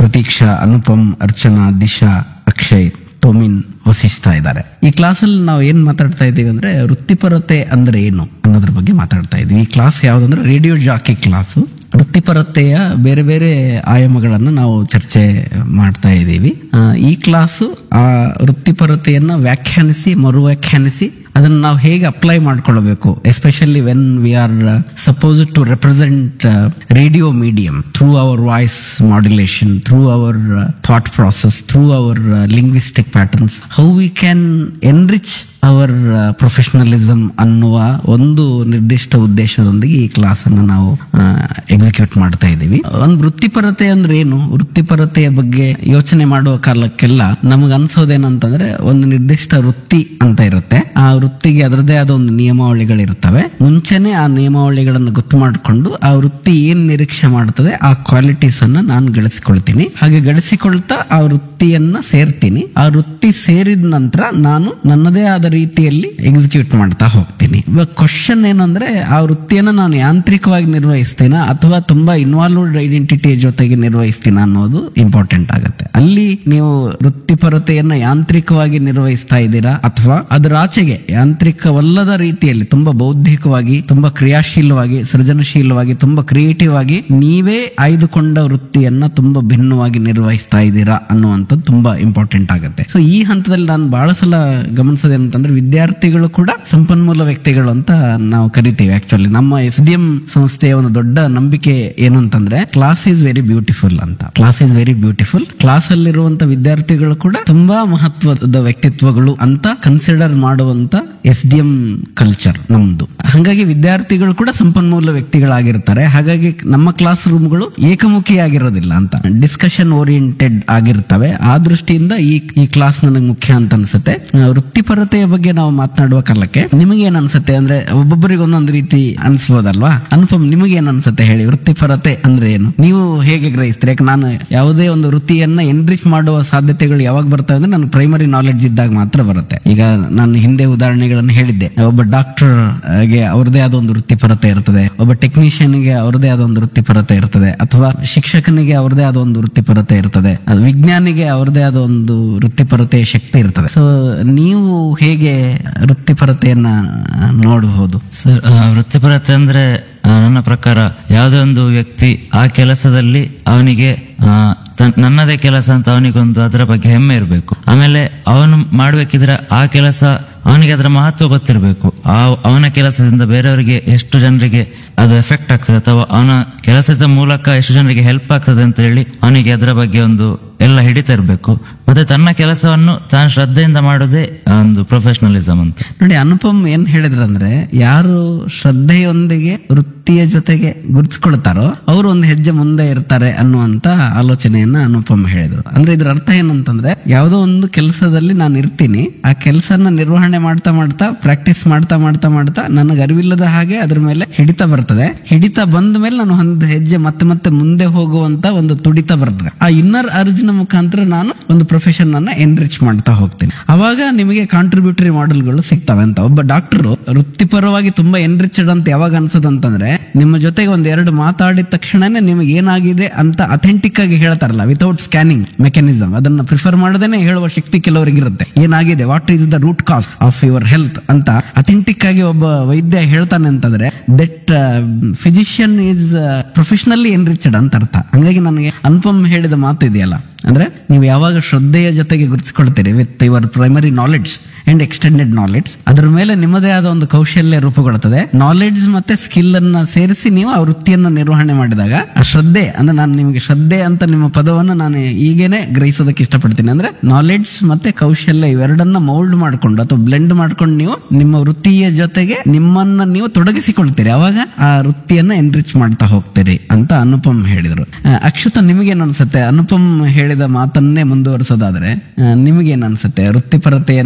ಪ್ರತೀಕ್ಷಾ ಅನುಪಮ್ ಅರ್ಚನಾ ದಿಶಾ ಅಕ್ಷಯ್ ಟೋಮಿನ್ ವಸಿಷ್ಠ ಇದ್ದಾರೆ ಈ ಕ್ಲಾಸಲ್ಲಿ ನಾವು ಏನ್ ಮಾತಾಡ್ತಾ ಇದ್ದೀವಿ ಅಂದ್ರೆ ವೃತ್ತಿಪರತೆ ಅಂದ್ರೆ ಏನು ಅನ್ನೋದ್ರ ಬಗ್ಗೆ ಮಾತಾಡ್ತಾ ಇದ್ದೀವಿ ಈ ಕ್ಲಾಸ್ ಯಾವ್ದಂದ್ರೆ ರೇಡಿಯೋ ಜಾಕಿ ಕ್ಲಾಸು ವೃತ್ತಿಪರತೆಯ ಬೇರೆ ಬೇರೆ ಆಯಾಮಗಳನ್ನು ನಾವು ಚರ್ಚೆ ಮಾಡ್ತಾ ಇದ್ದೀವಿ ಆ, ಈ ಕ್ಲಾಸು ಆ ವೃತ್ತಿಪರತೆಯನ್ನ ವ್ಯಾಖ್ಯಾನಿಸಿ ಮರು ವ್ಯಾಖ್ಯಾನಿಸಿ ಅದನ್ನು ನಾವು ಹೇಗೆ ಅಪ್ಲೈ ಮಾಡ್ಕೊಳ್ಬೇಕು especially when we are supposed to represent radio medium through our voice modulation through our thought process through our linguistic patterns how we can enrich our professionalism ಅನ್ನುವ ಒಂದು ನಿರ್ದಿಷ್ಟ ಉದ್ದೇಶದೊಂದಿಗೆ ಈ ಕ್ಲಾಸ್ ಅನ್ನು ನಾವು ಎಕ್ಸಿಕ್ಯೂಟ್ ಮಾಡ್ತಾ ಇದ್ದೀವಿ ಒಂದು ವೃತ್ತಿಪರತೆ ಅಂದ್ರೆ ಏನು ವೃತ್ತಿಪರತೆಯ ಬಗ್ಗೆ ಯೋಚನೆ ಮಾಡುವ ಕಾಲಕ್ಕೆಲ್ಲ ನಮಗೆ ಅನ್ಸೋದೇನಂತಂದ್ರೆ ಒಂದು ನಿರ್ದಿಷ್ಟ ವೃತ್ತಿ ಅಂತ ಇರುತ್ತೆ ಆ ವೃತ್ತಿಗೆ ಅದರದೇ ಆದ ಒಂದು ನಿಯಮಾವಳಿಗಳಿರ್ತವೆ ಮುಂಚೆನೆ ಆ ನಿಯಮಾವಳಿಗಳನ್ನು ಗೊತ್ತು ಮಾಡಿಕೊಂಡು ಆ ವೃತ್ತಿ ಏನ್ ನಿರೀಕ್ಷೆ ಮಾಡ್ತದೆ ಆ ಕ್ವಾಲಿಟೀಸ್ ಅನ್ನ ನಾನು ಗಳಿಸಿಕೊಳ್ತೀನಿ ಹಾಗೆ ಗಳಿಸಿಕೊಳ್ತಾ ಆ ವೃತ್ತಿಯನ್ನ ಸೇರ್ತೀನಿ ಆ ವೃತ್ತಿ ಸೇರಿದ ನಂತರ ನಾನು ನನ್ನದೇ ಆದ ರೀತಿಯಲ್ಲಿ ಎಕ್ಸಿಕ್ಯೂಟ್ ಮಾಡ್ತಾ ಹೋಗ್ತೀನಿ ಇವಾಗ ಕ್ವಶನ್ ಏನಂದ್ರೆ ಆ ವೃತ್ತಿಯನ್ನ ನಾನು ಯಾಂತ್ರಿಕವಾಗಿ ನಿರ್ವಹಿಸ್ತೀನ ಅಥವಾ ತುಂಬಾ ಇನ್ವಾಲ್ವ್ಡ್ ಐಡೆಂಟಿಟಿ ಜೊತೆಗೆ ನಿರ್ವಹಿಸ್ತೀನ ಅನ್ನೋದು ಇಂಪಾರ್ಟೆಂಟ್ ಆಗುತ್ತೆ ಅಲ್ಲಿ ನೀವು ವೃತ್ತಿಪರತೆಯನ್ನ ಯಾಂತ್ರಿಕವಾಗಿ ನಿರ್ವಹಿಸ್ತಾ ಇದ್ದೀರಾ ಅಥವಾ ಅದರ ಆಚೆಗೆ ಯಾಂತ್ರಿಕವಲ್ಲದ ರೀತಿಯಲ್ಲಿ ತುಂಬಾ ಬೌದ್ಧಿಕವಾಗಿ ತುಂಬಾ ಕ್ರಿಯಾಶೀಲವಾಗಿ ಸೃಜನಶೀಲವಾಗಿ ತುಂಬಾ ಕ್ರಿಯೇಟಿವ್ ಆಗಿ ನೀವೇ ಆಯ್ದುಕೊಂಡ ವೃತ್ತಿಯನ್ನ ತುಂಬಾ ಭಿನ್ನವಾಗಿ ನಿರ್ವಹಿಸ್ತಾ ಇದ್ದೀರಾ ಅನ್ನುವಂಥದ್ದು ತುಂಬಾ ಇಂಪಾರ್ಟೆಂಟ್ ಆಗುತ್ತೆ ಸೊ ಈ ಹಂತದಲ್ಲಿ ನಾನು ಬಹಳ ಸಲ ಗಮನಿಸೋದೇನಂತಂದ್ರೆ ವಿದ್ಯಾರ್ಥಿಗಳು ಕೂಡ ಸಂಪನ್ಮೂಲ ವ್ಯಕ್ತಿಗಳು ಅಂತ ನಾವು ಕರಿತೀವಿ ಆಕ್ಚುಲಿ ನಮ್ಮ ಎಸ್ ಡಿ ಎಂ ಸಂಸ್ಥೆಯ ಒಂದು ದೊಡ್ಡ ನಂಬಿಕೆ ಏನು ಅಂತಂದ್ರೆ ಕ್ಲಾಸ್ ಈಸ್ ವೆರಿ ಬ್ಯೂಟಿಫುಲ್ ಅಂತ class is very beautiful class ಅಲ್ಲಿರುವಂತ ವಿದ್ಯಾರ್ಥಿಗಳು ಕೂಡ ತುಂಬಾ ಮಹತ್ವದ ವ್ಯಕ್ತಿತ್ವಗಳು ಅಂತ ಕನ್ಸಿಡರ್ ಮಾಡುವಂತ ಎಸ್ ಡಿ ಎಂ ಕಲ್ಚರ್ ನಮ್ದು ಹಾಗಾಗಿ ವಿದ್ಯಾರ್ಥಿಗಳು ಕೂಡ ಸಂಪನ್ಮೂಲ ವ್ಯಕ್ತಿಗಳಾಗಿರ್ತಾರೆ ಹಾಗಾಗಿ ನಮ್ಮ ಕ್ಲಾಸ್ ರೂಮ್ಗಳು ಏಕಮುಖಿಯಾಗಿರೋದಿಲ್ಲ ಅಂತ ಡಿಸ್ಕಷನ್ ಓರಿಯೆಂಟೆಡ್ ಆಗಿರ್ತವೆ ಆ ದೃಷ್ಟಿಯಿಂದ ಈ ಈ ಕ್ಲಾಸ್ ನನಗೆ ಮುಖ್ಯ ಅಂತ ಅನ್ಸುತ್ತೆ ಆ, ವೃತ್ತಿಪರತೆಯ ಬಗ್ಗೆ ನಾವು ಮಾತನಾಡುವ ಕಾಲಕ್ಕೆ ನಿಮಗೆ ಏನ್ ಅನ್ಸುತ್ತೆ ಅಂದ್ರೆ ಒಬ್ಬೊಬ್ಬರಿಗೆ ಒಂದೊಂದು ರೀತಿ ಅನ್ಸ್ಬೋದಲ್ವಾ ಅನುಪಮ್ ನಿಮಗೆ ಏನ್ ಅನ್ಸುತ್ತೆ ಹೇಳಿ ವೃತ್ತಿಪರತೆ ಅಂದ್ರೆ ಏನು ನೀವು ಹೇಗೆ ಗ್ರಹಿಸ್ತೀರಿ ಯಾಕೆ ನಾನು ಯಾವುದೇ ಒಂದು ವೃತ್ತಿಯನ್ನ ಎನ್ರಿಚ್ ಮಾಡುವ ಸಾಧ್ಯತೆಗಳು ಯಾವಾಗ ಬರ್ತವೆ ಅಂದ್ರೆ ನನಗೆ ಪ್ರೈಮರಿ ನಾಲೆಡ್ಜ್ ಇದ್ದಾಗ ಮಾತ್ರ ಬರುತ್ತೆ ಈಗ ನಾನು ಹಿಂದೆ ಉದಾಹರಣೆಗಳನ್ನು ಹೇಳಿದ್ದೆ ಒಬ್ಬ ಡಾಕ್ಟರ್ ಗೆ ಅವ್ರದೇ ಆದ ಒಂದು ವೃತ್ತಿಪರತೆ ಇರ್ತದೆ ಒಬ್ಬ ಟೆಕ್ನಿಷಿಯನ್ ಗೆ ಅವ್ರದೇ ಆದ ಒಂದು ವೃತ್ತಿಪರತೆ ಇರ್ತದೆ ಅಥವಾ ಶಿಕ್ಷಕನಿಗೆ ಅವ್ರದೇ ಆದ ಒಂದು ವೃತ್ತಿಪರತೆ ಇರ್ತದೆ ಅದು ವಿಜ್ಞಾನಿಗೆ ಅವ್ರದೇ ಆದ ಒಂದು ವೃತ್ತಿಪರತೆಯ ಶಕ್ತಿ ಇರ್ತದೆ ಸೊ ನೀವು ಹೇಗೆ ವೃತ್ತಿಪರತೆಯನ್ನ ನೋಡಬಹುದು ಸರ್ ಆ, ವೃತ್ತಿಪರತೆ ಅಂದ್ರೆ ಆ, ನನ್ನ ಪ್ರಕಾರ ಯಾವುದೇ ಒಂದು ವ್ಯಕ್ತಿ ಆ ಕೆಲಸದಲ್ಲಿ ಅವನಿಗೆ ಆ, ತನ್- ನನ್ನದೇ ಕೆಲಸ ಅಂತ ಅವನಿಗೊಂದು ಅದರ ಬಗ್ಗೆ ಹೆಮ್ಮೆ ಇರಬೇಕು ಆಮೇಲೆ ಅವನು ಮಾಡ್ಬೇಕಿದ್ರೆ ಆ ಕೆಲಸ ಅವನಿಗೆ ಅದರ ಮಹತ್ವ ಗೊತ್ತಿರಬೇಕು ಆ ಅವನ ಕೆಲಸದಿಂದ ಬೇರೆಯವರಿಗೆ ಎಷ್ಟು ಜನರಿಗೆ ಅದು ಎಫೆಕ್ಟ್ ಆಗ್ತದೆ ಅಥವಾ ಅವನ ಕೆಲಸದ ಮೂಲಕ ಎಷ್ಟು ಜನರಿಗೆ ಹೆಲ್ಪ್ ಆಗ್ತದೆ ಅಂತ ಹೇಳಿ ಅವನಿಗೆ ಅದರ ಬಗ್ಗೆ ಒಂದು ಎಲ್ಲ ಹಿಡಿತಾ ಇರಬೇಕು ಮತ್ತೆ ತನ್ನ ಕೆಲಸವನ್ನು ತಾನು ಶ್ರದ್ಧೆಯಿಂದ ಮಾಡೋದೇ ಆ ಒಂದು ಪ್ರೊಫೆಷನಲಿಸಮ್ ಅಂತ ನೋಡಿ ಅನುಪಮ್ ಏನ್ ಹೇಳಿದ್ರಂದ್ರೆ ಯಾರು ಶ್ರದ್ಧೆಯೊಂದಿಗೆ ವೃತ್ತಿಯ ಜೊತೆಗೆ ಗುರುತಿಸ್ಕೊಳ್ತಾರೋ ಅವರು ಒಂದು ಹೆಜ್ಜೆ ಮುಂದೆ ಇರ್ತಾರೆ ಅನ್ನುವಂತ ಆಲೋಚನೆಯನ್ನ ಅನುಪಮ್ ಹೇಳಿದ್ರು ಅಂದ್ರೆ ಇದ್ರ ಅರ್ಥ ಏನಂತಂದ್ರೆ ಯಾವುದೋ ಒಂದು ಕೆಲಸದಲ್ಲಿ ನಾನು ಇರ್ತೀನಿ ಆ ಕೆಲಸನ ನಿರ್ವಹಣೆ ಮಾಡ್ತಾ ಮಾಡ್ತಾ ಪ್ರಾಕ್ಟೀಸ್ ಮಾಡ್ತಾ ಮಾಡ್ತಾ ಮಾಡ್ತಾ ನನಗೆ ಅರಿವಿಲ್ಲದ ಹಾಗೆ ಅದ್ರ ಮೇಲೆ ಹಿಡಿತ ಬರ್ತದೆ ಹಿಡಿತ ಬಂದ ಮೇಲೆ ನಾನು ಒಂದು ಹೆಜ್ಜೆ ಮತ್ತೆ ಮತ್ತೆ ಮುಂದೆ ಹೋಗುವಂತ ಒಂದು ತುಡಿತ ಬರ್ತದೆ ಆ ಇನ್ನರ್ ಅರ್ಜ್ನ ಮುಖಾಂತರ ನಾನು ಒಂದು ಪ್ರೊಫೆಷನ್ ಅನ್ನ ಎನ್ರಿಚ್ ಮಾಡ್ತಾ ಹೋಗ್ತೀನಿ ಅವಾಗ ನಿಮಗೆ ಕಾಂಟ್ರಿಬ್ಯೂಟರಿ ಮಾಡೆಲ್ಗಳು ಸಿಗ್ತವೆ ಅಂತ ಒಬ್ಬ ಡಾಕ್ಟರ್ ವೃತ್ತಿಪರವಾಗಿ ತುಂಬಾ ಎನ್ರಿಚ್ಡ್ ಅಂತ ಯಾವಾಗ ಅನ್ಸದಂತಂದ್ರೆ ನಿಮ್ಮ ಜೊತೆಗೆ ಒಂದ್ ಎರಡು ಮಾತಾಡಿದ ತಕ್ಷಣನೇ ನಿಮಗೆ ಏನಾಗಿದೆ ಅಂತ ಅಥೆಂಟಿಕ್ ಆಗಿ ಹೇಳ್ತಾರಲ್ಲ ವಿತೌಟ್ ಸ್ಕ್ಯಾನಿಂಗ್ ಮೆಕ್ಯಾನಿಸಮ್ ಅದನ್ನ ಪ್ರಿಫರ್ ಮಾಡದೇನೆ ಹೇಳುವ ಶಕ್ತಿ ಕೆಲವರಿಗೆ ಇರುತ್ತೆ ಏನಾಗಿದೆ what is the root cause of your health ಅಂತ ಅಥೆಂಟಿಕ್ ಆಗಿ ಒಬ್ಬ ವೈದ್ಯ ಹೇಳ್ತಾನೆ ಅಂತಂದ್ರೆ that physician is professionally enriched ಅಂತ ಅರ್ಥ ಹಂಗಾಗಿ ನನಗೆ ಅನುಪಮ್ ಹೇಳಿದ ಮಾತು ಇದೆಯಲ್ಲ ಅಂದ್ರೆ ನೀವು ಯಾವಾಗ ಶ್ರದ್ಧೆಯ ಜೊತೆಗೆ ಗುರುತಿಸ್ಕೊಳ್ತೀರಿ with your primary knowledge and extended knowledge ಅದ್ರ ಮೇಲೆ ನಿಮ್ಮದೇ ಆದ ಒಂದು ಕೌಶಲ್ಯ ರೂಪುಗೊಳ್ಳುತ್ತದೆ ನಾಲೆಡ್ಜ್ ಮತ್ತೆ ಸ್ಕಿಲ್ ಅನ್ನ ಸೇರಿಸಿ ನೀವು ಆ ವೃತ್ತಿಯನ್ನ ನಿರ್ವಹಣೆ ಮಾಡಿದಾಗ ಆ ಶ್ರದ್ಧೆ ಅಂದ್ರೆ ನಾನು ನಿಮಗೆ ಶ್ರದ್ಧೆ ಅಂತ ನಿಮ್ಮ ಪದವನ್ನು ನಾನು ಈಗೇನೆ ಗ್ರಹಿಸೋದಕ್ಕೆ ಇಷ್ಟಪಡ್ತೀನಿ ಅಂದ್ರೆ ನಾಲೆಡ್ಜ್ ಮತ್ತೆ ಕೌಶಲ್ಯ ಇವೆರಡನ್ನ ಮೌಲ್ಡ್ ಮಾಡ್ಕೊಂಡು ಅಥವಾ ಬ್ಲೆಂಡ್ ಮಾಡ್ಕೊಂಡು ನೀವು ನಿಮ್ಮ ವೃತ್ತಿಯ ಜೊತೆಗೆ ನಿಮ್ಮನ್ನ ನೀವು ತೊಡಗಿಸಿಕೊಳ್ತೀರಿ ಅವಾಗ ಆ ವೃತ್ತಿಯನ್ನ ಎನ್ರಿಚ್ ಮಾಡ್ತಾ ಹೋಗ್ತೀರಿ ಅಂತ ಅನುಪಮ್ ಹೇಳಿದ್ರು ಆ, ಅಕ್ಷತ ನಿಮಗೇನು ಅನ್ಸುತ್ತೆ ಅನುಪಮ್ ಹೇಳಿದ ಮಾತನ್ನೇ ಮುಂದುವರಿಸೋದಾದ್ರೆ ಆ, ನಿಮಗೇನ್ ಅನ್ಸುತ್ತೆ ವೃತ್ತಿಪರತೆಯನ್ನ ಅವ್ರು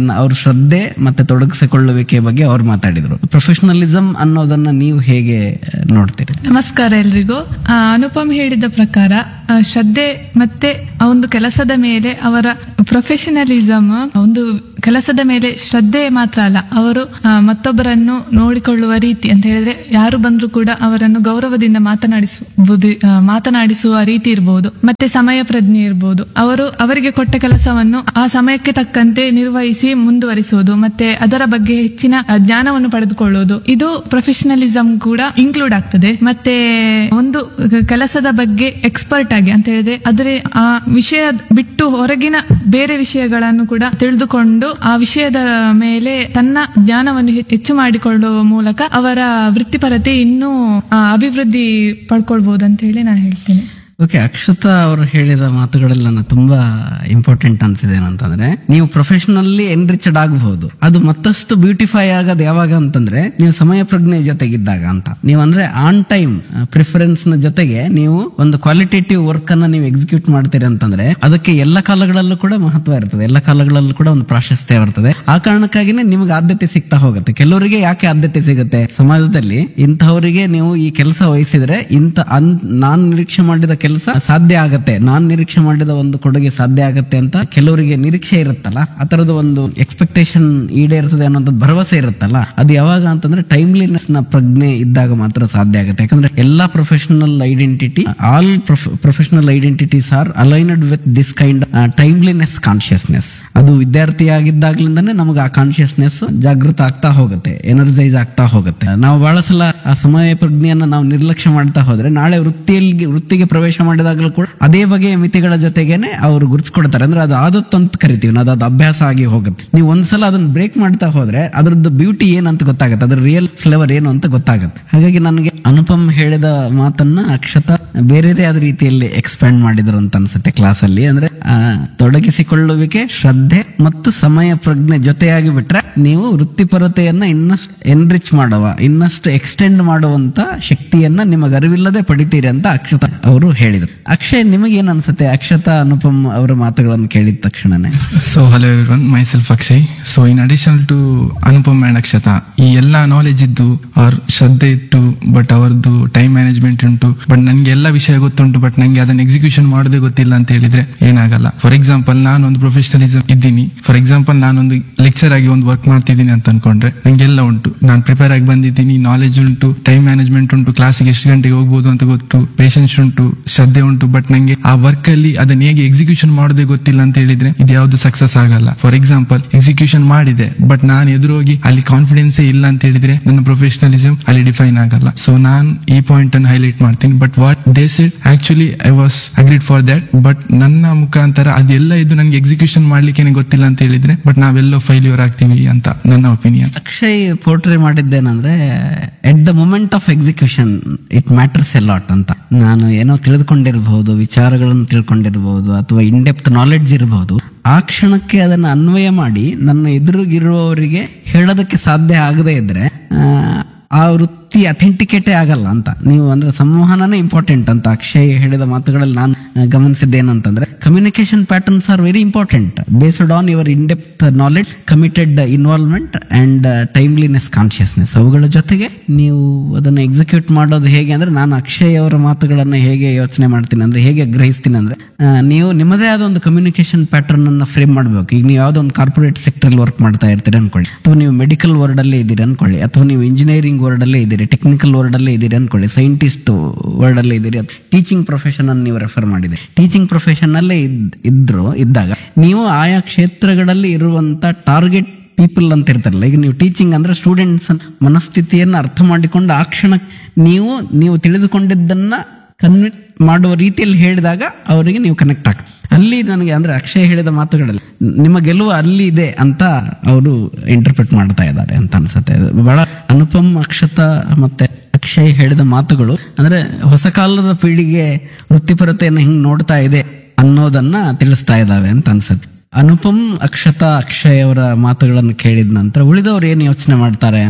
ಶ್ರದ್ಧೆ ಮತ್ತೆ ತೊಡಗಿಸಿಕೊಳ್ಳುವಿಕೆ ಬಗ್ಗೆ ಅವ್ರು ಮಾತಾಡಿದ್ರು ಪ್ರೊಫೆಷನಲಿಸಂ ಅನ್ನೋದನ್ನ ನೀವು ಹೇಗೆ ಆ, ನೋಡ್ತೀರಿ ನಮಸ್ಕಾರ ಎಲ್ರಿಗೂ ಆ, ಅನುಪಮ್ ಹೇಳಿದ ಪ್ರಕಾರ ಆ, ಶ್ರದ್ಧೆ ಮತ್ತೆ ಆ ಒಂದು ಕೆಲಸದ ಮೇಲೆ ಅವರ ಪ್ರೊಫೆಷನಲಿಸಮ್ ಒಂದು ಕೆಲಸದ ಮೇಲೆ ಶ್ರದ್ಧೆ ಮಾತ್ರ ಅಲ್ಲ ಅವರು ಆ, ಮತ್ತೊಬ್ಬರನ್ನು ನೋಡಿಕೊಳ್ಳುವ ರೀತಿ ಅಂತ ಹೇಳಿದ್ರೆ ಯಾರು ಬಂದ್ರು ಕೂಡ ಅವರನ್ನು ಗೌರವದಿಂದ ಮಾತನಾಡಿಸುವುದು ಆ, ಮಾತನಾಡಿಸುವ ರೀತಿ ಇರಬಹುದು ಮತ್ತೆ ಸಮಯ ಪ್ರಜ್ಞೆ ಇರಬಹುದು ಅವರು ಅವರಿಗೆ ಕೊಟ್ಟ ಕೆಲಸವನ್ನು ಆ ಸಮಯಕ್ಕೆ ತಕ್ಕಂತೆ ನಿರ್ವಹಿಸಿ ಮುಂದುವರಿಸುವುದು ಮತ್ತೆ ಅದರ ಬಗ್ಗೆ ಹೆಚ್ಚಿನ ಆ, ಜ್ಞಾನವನ್ನು ಪಡೆದುಕೊಳ್ಳುವುದು ಇದು ಪ್ರೊಫೆಷನಲಿಸಂ ಕೂಡ ಇನ್ಕ್ಲೂಡ್ ಆಗ್ತದೆ ಮತ್ತೆ ಒಂದು ಕೆಲಸದ ಬಗ್ಗೆ ಎಕ್ಸ್ಪರ್ಟ್ ಆಗಿ ಅಂತ ಹೇಳಿದ್ರೆ ಆದರೆ ಆ ವಿಷಯ ಬಿಟ್ಟು ಹೊರಗಿನ ಬೇರೆ ವಿಷಯಗಳನ್ನು ಕೂಡ ತಿಳಿದುಕೊಂಡು ಆ ವಿಷಯದ ಮೇಲೆ ತನ್ನ ಜ್ಞಾನವನ್ನು ಹೆ- ಹೆಚ್ಚು ಮಾಡಿಕೊಳ್ಳುವ ಮೂಲಕ ಅವರ ವೃತ್ತಿಪರತೆ ಇನ್ನೂ ಆ, ಅಭಿವೃದ್ಧಿ ಪಡ್ಕೊಳ್ಬಹುದು ಅಂತ ಹೇಳಿ ನಾನು ಹೇಳ್ತೇನೆ ಓಕೆ ಅಕ್ಷತಾ ಅವರು ಹೇಳಿದ ಮಾತುಗಳಲ್ಲಿ ನನ್ನ ತುಂಬಾ ಇಂಪಾರ್ಟೆಂಟ್ ಅನ್ಸಿದೆ ಏನಂತಂದ್ರೆ ನೀವು ಪ್ರೊಫೆಷನಲ್ಲಿ ಎನ್ರಿಚಡ್ ಆಗಬಹುದು ಅದು ಮತ್ತಷ್ಟು ಬ್ಯೂಟಿಫೈ ಆಗೋದು ಯಾವಾಗ ಅಂತಂದ್ರೆ ನೀವು ಸಮಯ ಪ್ರಜ್ಞೆ ಜೊತೆಗಿದ್ದಾಗ ಅಂತ ನೀವು ಅಂದ್ರೆ ಆನ್ ಟೈಮ್ ಪ್ರಿಫರೆನ್ಸ್ ನ ಜೊತೆಗೆ ನೀವು ಒಂದು ಕ್ವಾಲಿಟೇಟಿವ್ ವರ್ಕ್ ಅನ್ನ ನೀವು ಎಕ್ಸಿಕ್ಯೂಟ್ ಮಾಡ್ತೀರಿ ಅಂತಂದ್ರೆ ಅದಕ್ಕೆ ಎಲ್ಲ ಕಾಲಗಳಲ್ಲೂ ಕೂಡ ಮಹತ್ವ ಇರ್ತದೆ ಎಲ್ಲ ಕಾಲಗಳಲ್ಲೂ ಕೂಡ ಒಂದು ಪ್ರಾಶಸ್ತ್ಯ ಇರ್ತದೆ ಆ ಕಾರಣಕ್ಕಾಗಿನೇ ನಿಮ್ಗೆ ಆದ್ಯತೆ ಸಿಗ್ತಾ ಹೋಗುತ್ತೆ ಕೆಲವರಿಗೆ ಯಾಕೆ ಆದ್ಯತೆ ಸಿಗುತ್ತೆ ಸಮಾಜದಲ್ಲಿ ಇಂತಹವರಿಗೆ ನೀವು ಈ ಕೆಲಸ ವಹಿಸಿದ್ರೆ ಇಂತ ಅನ್ ನಾನ್ ನಿರೀಕ್ಷೆ ಮಾಡಿದ ಕೆಲಸ ಸಾಧ್ಯ ಆಗತ್ತೆ ನಾನ್ ನಿರೀಕ್ಷೆ ಮಾಡಿದ ಒಂದು ಕೊಡುಗೆ ಸಾಧ್ಯ ಆಗತ್ತೆ ಅಂತ ಕೆಲವರಿಗೆ ನಿರೀಕ್ಷೆ ಇರುತ್ತಲ್ಲ ಆ ತರದ ಒಂದು ಎಕ್ಸ್ಪೆಕ್ಟೇಷನ್ ಈಡೇರ್ತದೆ ಅನ್ನೋದು ಭರವಸೆ ಇರುತ್ತಲ್ಲ ಅದು ಯಾವಾಗ ಅಂತಂದ್ರೆ ಟೈಮ್ಲಿನೆಸ್ ನ ಪ್ರಜ್ಞೆ ಇದ್ದಾಗ ಮಾತ್ರ ಸಾಧ್ಯ ಆಗುತ್ತೆ ಯಾಕಂದ್ರೆ ಎಲ್ಲಾ professional identity all professional identities are aligned with this kind timeliness consciousness ಅದು ವಿದ್ಯಾರ್ಥಿಯಾಗಿದ್ದಾಗ್ಲಿಂದಾನೇ ನಮಗೆ ಆ ಕಾನ್ಶಿಯಸ್ನೆಸ್ ಜಾಗೃತ ಆಗ್ತಾ ಹೋಗುತ್ತೆ ಎನರ್ಜೈಸ್ ಆಗ್ತಾ ಹೋಗುತ್ತೆ ನಾವು ಬಹಳ ಸಲ ಆ ಸಮಯ ಪ್ರಜ್ಞೆಯನ್ನ ನಾವು ನಿರ್ಲಕ್ಷ್ಯ ಮಾಡ್ತಾ ಹೋದ್ರೆ ನಾಳೆ ವೃತ್ತಿಯಲ್ಲಿ ವೃತ್ತಿಗೆ ಪ್ರವೇಶ ಮಾಡಿದಾಗಲೂ ಕೂಡ ಅದೇ ಬಗೆಯ ಮಿತಿಗಳ ಜೊತೆಗೇನೆ ಅವರು ಗುರುತಿಸ್ಕೊಡ್ತಾರೆ ಅಂದ್ರೆ ಅದು ಆದತ್ತು ಅಂತ ಕರಿತೀವಿ ನಾವು ಅದು ಅಭ್ಯಾಸ ಆಗಿ ಹೋಗುತ್ತೆ ನೀವು ಒಂದ್ಸಲ ಅದನ್ನ ಬ್ರೇಕ್ ಮಾಡ್ತಾ ಹೋದ್ರೆ ಅದ್ರದ್ದು ಬ್ಯೂಟಿ ಏನಂತ ಗೊತ್ತಾಗುತ್ತೆ ಅದ್ರ ರಿಯಲ್ ಫ್ಲೇವರ್ ಏನು ಅಂತ ಗೊತ್ತಾಗುತ್ತೆ ಹಾಗಾಗಿ ನನಗೆ ಅನುಪಮ್ ಹೇಳಿದ ಮಾತನ್ನ ಅಕ್ಷತ ಬೇರೆದೇ ಆದ ರೀತಿಯಲ್ಲಿ ಎಕ್ಸ್ಪ್ಯಾಂಡ್ ಮಾಡಿದ್ರು ಅಂತ ಅನ್ಸುತ್ತೆ ಕ್ಲಾಸ್ ಅಲ್ಲಿ ಅಂದ್ರೆ ಆ, ತೊಡಗಿಸಿಕೊಳ್ಳುವಿಕೆ ಶ್ರದ್ಧೆ ಮತ್ತು ಸಮಯ ಪ್ರಜ್ಞೆ ಜೊತೆಯಾಗಿ ಬಿಟ್ರೆ ನೀವು ವೃತ್ತಿಪರತೆಯನ್ನ ಇನ್ನಷ್ಟು ಎನ್ರಿಚ್ ಮಾಡುವ ಇನ್ನಷ್ಟು ಎಕ್ಸ್ಟೆಂಡ್ ಮಾಡುವಂತ ಶಕ್ತಿಯನ್ನ ನಿಮಗೆ ಅರಿವಿಲ್ಲದೆ ಪಡಿತೀರಿ ಅಂತ ಅಕ್ಷತ ಅವರು ಹೇಳಿದ್ರು ಅಕ್ಷಯ್ ನಿಮಗೆ ಏನ್ ಅನ್ಸುತ್ತೆ ಅಕ್ಷತಾ ಅನುಪಮ್ ಅವರ ಮಾತುಗಳನ್ನು ಕೇಳಿದ ತಕ್ಷಣನೇ so hello everyone myself Akshay so in additional to Anupam and Akshata ಈ ಎಲ್ಲಾ ನಾಲೆಜ್ ಇದ್ದು ಅವ್ರ ಶ್ರದ್ಧೆ ಇತ್ತು ಬಟ್ ಅವರದ್ದು ಟೈಮ್ ಮ್ಯಾನೇಜ್ಮೆಂಟ್ ಉಂಟು ಬಟ್ ನನ್ಗೆ ಎಲ್ಲ ವಿಷಯ ಗೊತ್ತುಂಟು ಬಟ್ ನಂಗೆ ಅದನ್ನ ಎಕ್ಸಿಕ್ಯೂಷನ್ ಮಾಡೋದೇ ಗೊತ್ತಿಲ್ಲ ಅಂತ ಹೇಳಿದ್ರೆ ಏನಾಗಲ್ಲ ಫಾರ್ ಎಕ್ಸಾಂಪಲ್ ನಾನೊಂದು ಪ್ರೊಫೆಷನಲಿಸಮ್ ಇದ್ದೀನಿ ಫಾರ್ ಎಕ್ಸಾಂಪಲ್ ನಾನೊಂದು ಲೆಕ್ಚರ್ ಆಗಿ ಒಂದು ವರ್ಕ್ ಮಾಡ್ತಿದ್ದೀನಿ ಅಂತ ಅನ್ಕೊಂಡ್ರೆ ನಂಗೆಲ್ಲ ಉಂಟು ನಾನು ಪ್ರಿಪೇರ್ ಆಗಿ ಬಂದಿದ್ದೀನಿ ನಾಲೆಜ್ ಉಂಟು ಟೈಮ್ ಮ್ಯಾನೇಜ್ಮೆಂಟ್ ಉಂಟು ಕ್ಲಾಸಿಗೆ ಎಷ್ಟು ಗಂಟೆಗೆ ಹೋಗ್ಬೋದು ಅಂತ ಗೊತ್ತು ಪೇಷನ್ಸ್ ಉಂಟು ಶ್ರದ್ಧೆ ಉಂಟು ಬಟ್ ನಂಗೆ ಆ ವರ್ಕ್ ಅಲ್ಲಿ ಅದನ್ನ ಹೇಗೆ ಎಕ್ಸಿಕ್ಯೂಷನ್ ಮಾಡೋದೇ ಗೊತ್ತಿಲ್ಲ ಅಂತ ಹೇಳಿದ್ರೆ ಇದು ಯಾವ್ದು ಸಕ್ಸಸ್ ಆಗಲ್ಲ ಫಾರ್ ಎಕ್ಸಾಂಪಲ್ ಎಕ್ಸಿಕ್ಯೂಷನ್ ಮಾಡಿದೆ ಬಟ್ ನಾನು ಎದುರೋಗಿ ಅಲ್ಲಿ ಕಾನ್ಫಿಡೆನ್ಸೇ ಇಲ್ಲ ಅಂತ ಹೇಳಿದ್ರೆ ನನ್ನ ಪ್ರೊಫೆಷನಲಿಸಮ್ ಅಲ್ಲಿ ಡಿಫೈನ್ ಆಗಲ್ಲ ಸೊ ನಾನು ಈ ಪಾಯಿಂಟ್ ಅನ್ನು ಹೈಲೈಟ್ ಮಾಡ್ತೀನಿ but what they said actually I was agreed for that but ನನ್ನ ಮುಖಾಂತರ ಅದೆಲ್ಲ ಇದು ನನಗೆ ಎಕ್ಸಿಕ್ಯೂಷನ್ ಮಾಡ್ಲಿಕ್ಕೆ ಗೊತ್ತಿಲ್ಲ ಅಂತ ಹೇಳಿದ್ರೆ ಬಟ್ ನಾವೆಲ್ಲೋ ಫೈಲ್ಯೂರ್ ಆಗ್ತೀವಿ ಅಂತ ನನ್ನ ಒಪಿನಿಯನ್ ಅಕ್ಷಯ್ ಪೋರ್ಟ್ರಿ ಮಾಡಿದ್ದೇನಂದ್ರೆ at the moment of execution it matters a lot ಅಂತ ನಾನು ಏನೋ ತಿಳಿದುಕೊಂಡಿರಬಹುದು ವಿಚಾರಗಳನ್ನು ತಿಳ್ಕೊಂಡಿರಬಹುದು ಅಥವಾ ಇನ್ಡೆಪ್ತ್ ನಾಲೆಡ್ಜ್ ಇರಬಹುದು ಆ ಕ್ಷಣಕ್ಕೆ ಅದನ್ನು ಅನ್ವಯ ಮಾಡಿ ನನ್ನ ಎದುರಿಗಿರುವವರಿಗೆ ಹೇಳೋದಕ್ಕೆ ಸಾಧ್ಯ ಆಗದೇ ಇದ್ರೆ ಆ, ಆ ವೃತ್ತಿ ಅಥೆಂಟಿಕೇಟೇ ಆಗಲ್ಲ ಅಂತ ನೀವು ಅಂದ್ರೆ ಸಂವಹನನೇ ಇಂಪಾರ್ಟೆಂಟ್ ಅಂತ ಅಕ್ಷಯ್ ಹೇಳಿದ ಮಾತುಗಳಲ್ಲಿ ನಾನು ಆ, ಗಮನಿಸಿದ್ದೇನಂತಂದ್ರೆ communication patterns are very important based on your in depth knowledge committed involvement and timeliness consciousness ಅವುಗಳ ಜೊತೆಗೆ ನೀವು ಅದನ್ನು ಎಕ್ಸಿಕ್ಯೂಟ್ ಮಾಡೋದು ಹೇಗೆ ಅಂದ್ರೆ ನಾನು ಅಕ್ಷಯ್ ಅವರ ಮಾತುಗಳನ್ನು ಹೇಗೆ ಯೋಚನೆ ಮಾಡ್ತೀನಿ ಅಂದ್ರೆ ಹೇಗೆ ಗ್ರಹಿಸ್ತೀನಿ ಅಂದ್ರೆ ಆ, ನೀವು ನಿಮ್ಮದೇ ಆದ ಒಂದು ಕಮ್ಯುನಿಕೇಶನ್ ಪ್ಯಾಟರ್ನ್ ಅನ್ನ ಫ್ರೇಮ್ ಮಾಡಬೇಕು ಈಗ ನೀವು ಯಾವುದೋ ಒಂದು ಕಾರ್ಪೊರೇಟ್ ಸೆಕ್ಟರ್ ವರ್ಕ್ ಮಾಡ್ತಾ ಇರ್ತೀರಿ ಅನ್ಕೊಳ್ಳಿ ಅಥವಾ ನೀವು ಮೆಡಿಕಲ್ ವರ್ಡ್ ಅಲ್ಲೇ ಇದ್ದೀರಿ ಅನ್ಕೊಳ್ಳಿ ಅಥವಾ ನೀವು ಇಂಜಿನಿಯರಿಂಗ್ ವರ್ಡ್ ಅಲ್ಲೇ ಇದ್ದೀರಿ ಟೆಕ್ನಿಕಲ್ ವರ್ಡ್ ಅಲ್ಲೇ ಇದ್ದೀರಿ ಅನ್ಕೊಳ್ಳಿ ಸೈಂಟಿಸ್ಟ್ ವರ್ಡ್ ಅಲ್ಲೇ ಇದ್ದೀರಿ ಟೀಚಿಂಗ್ ಪ್ರೊಫೆಷನ್ ಅನ್ನು ನೀವು ರೆಫರ್ ಮಾಡಿದೆ ಟೀಚಿಂಗ್ ಪ್ರೊಫೆಷನ್ ಅಲ್ಲೇ ಇದ್- ಇದ್ರು ಇದ್ದಾಗ ನೀವು ಆಯಾ ಕ್ಷೇತ್ರಗಳಲ್ಲಿ ಇರುವಂತ ಟಾರ್ಗೆಟ್ ಪೀಪಲ್ ಅಂತ ಇರ್ತಾರಲ್ಲ ಈಗ ನೀವು ಟೀಚಿಂಗ್ ಅಂದ್ರೆ ಸ್ಟೂಡೆಂಟ್ಸ್ ಮನಸ್ಥಿತಿಯನ್ನು ಅರ್ಥ ಮಾಡಿಕೊಂಡು ಆ ಕ್ಷಣ ನೀವು ನೀವು ತಿಳಿದುಕೊಂಡಿದ್ದನ್ನ ಕನ್ವಿಟ್ ಮಾಡುವ ರೀತಿಯಲ್ಲಿ ಹೇಳಿದಾಗ ಅವರಿಗೆ ನೀವು ಕನೆಕ್ಟ್ ಆಗ್ತದೆ ಅಲ್ಲಿ ನನಗೆ ಅಂದ್ರೆ ಅಕ್ಷಯ್ ಹೇಳಿದ ಮಾತುಗಳಲ್ಲಿ ನಿಮ್ಮ ಗೆಲುವು ಅಲ್ಲಿ ಇದೆ ಅಂತ ಅವರು ಇಂಟರ್ಪ್ರಿಟ್ ಮಾಡ್ತಾ ಇದ್ದಾರೆ ಅಂತ ಅನ್ಸುತ್ತೆ ಅದು ಬಹಳ ಅನುಪಮ್ ಅಕ್ಷತ ಮತ್ತೆ ಅಕ್ಷಯ್ ಹೇಳಿದ ಮಾತುಗಳು ಅಂದ್ರೆ ಹೊಸ ಕಾಲದ ಪೀಳಿಗೆ ವೃತ್ತಿಪರತೆಯನ್ನು ಹಿಂಗ್ ನೋಡ್ತಾ ಇದೆ ಅನ್ನೋದನ್ನ ತಿಳಿಸ್ತಾ ಇದ್ದಾವೆ ಅಂತ ಅನ್ಸುತ್ತೆ ಅನುಪಮ್ ಅಕ್ಷತಾ ಅಕ್ಷಯ್ ಅವರ ಮಾತುಗಳನ್ನು ಕೇಳಿದ ನಂತರ ಉಳಿದವರು ಏನು ಯೋಚನೆ ಮಾಡ್ತಾರೆ ಅಂತ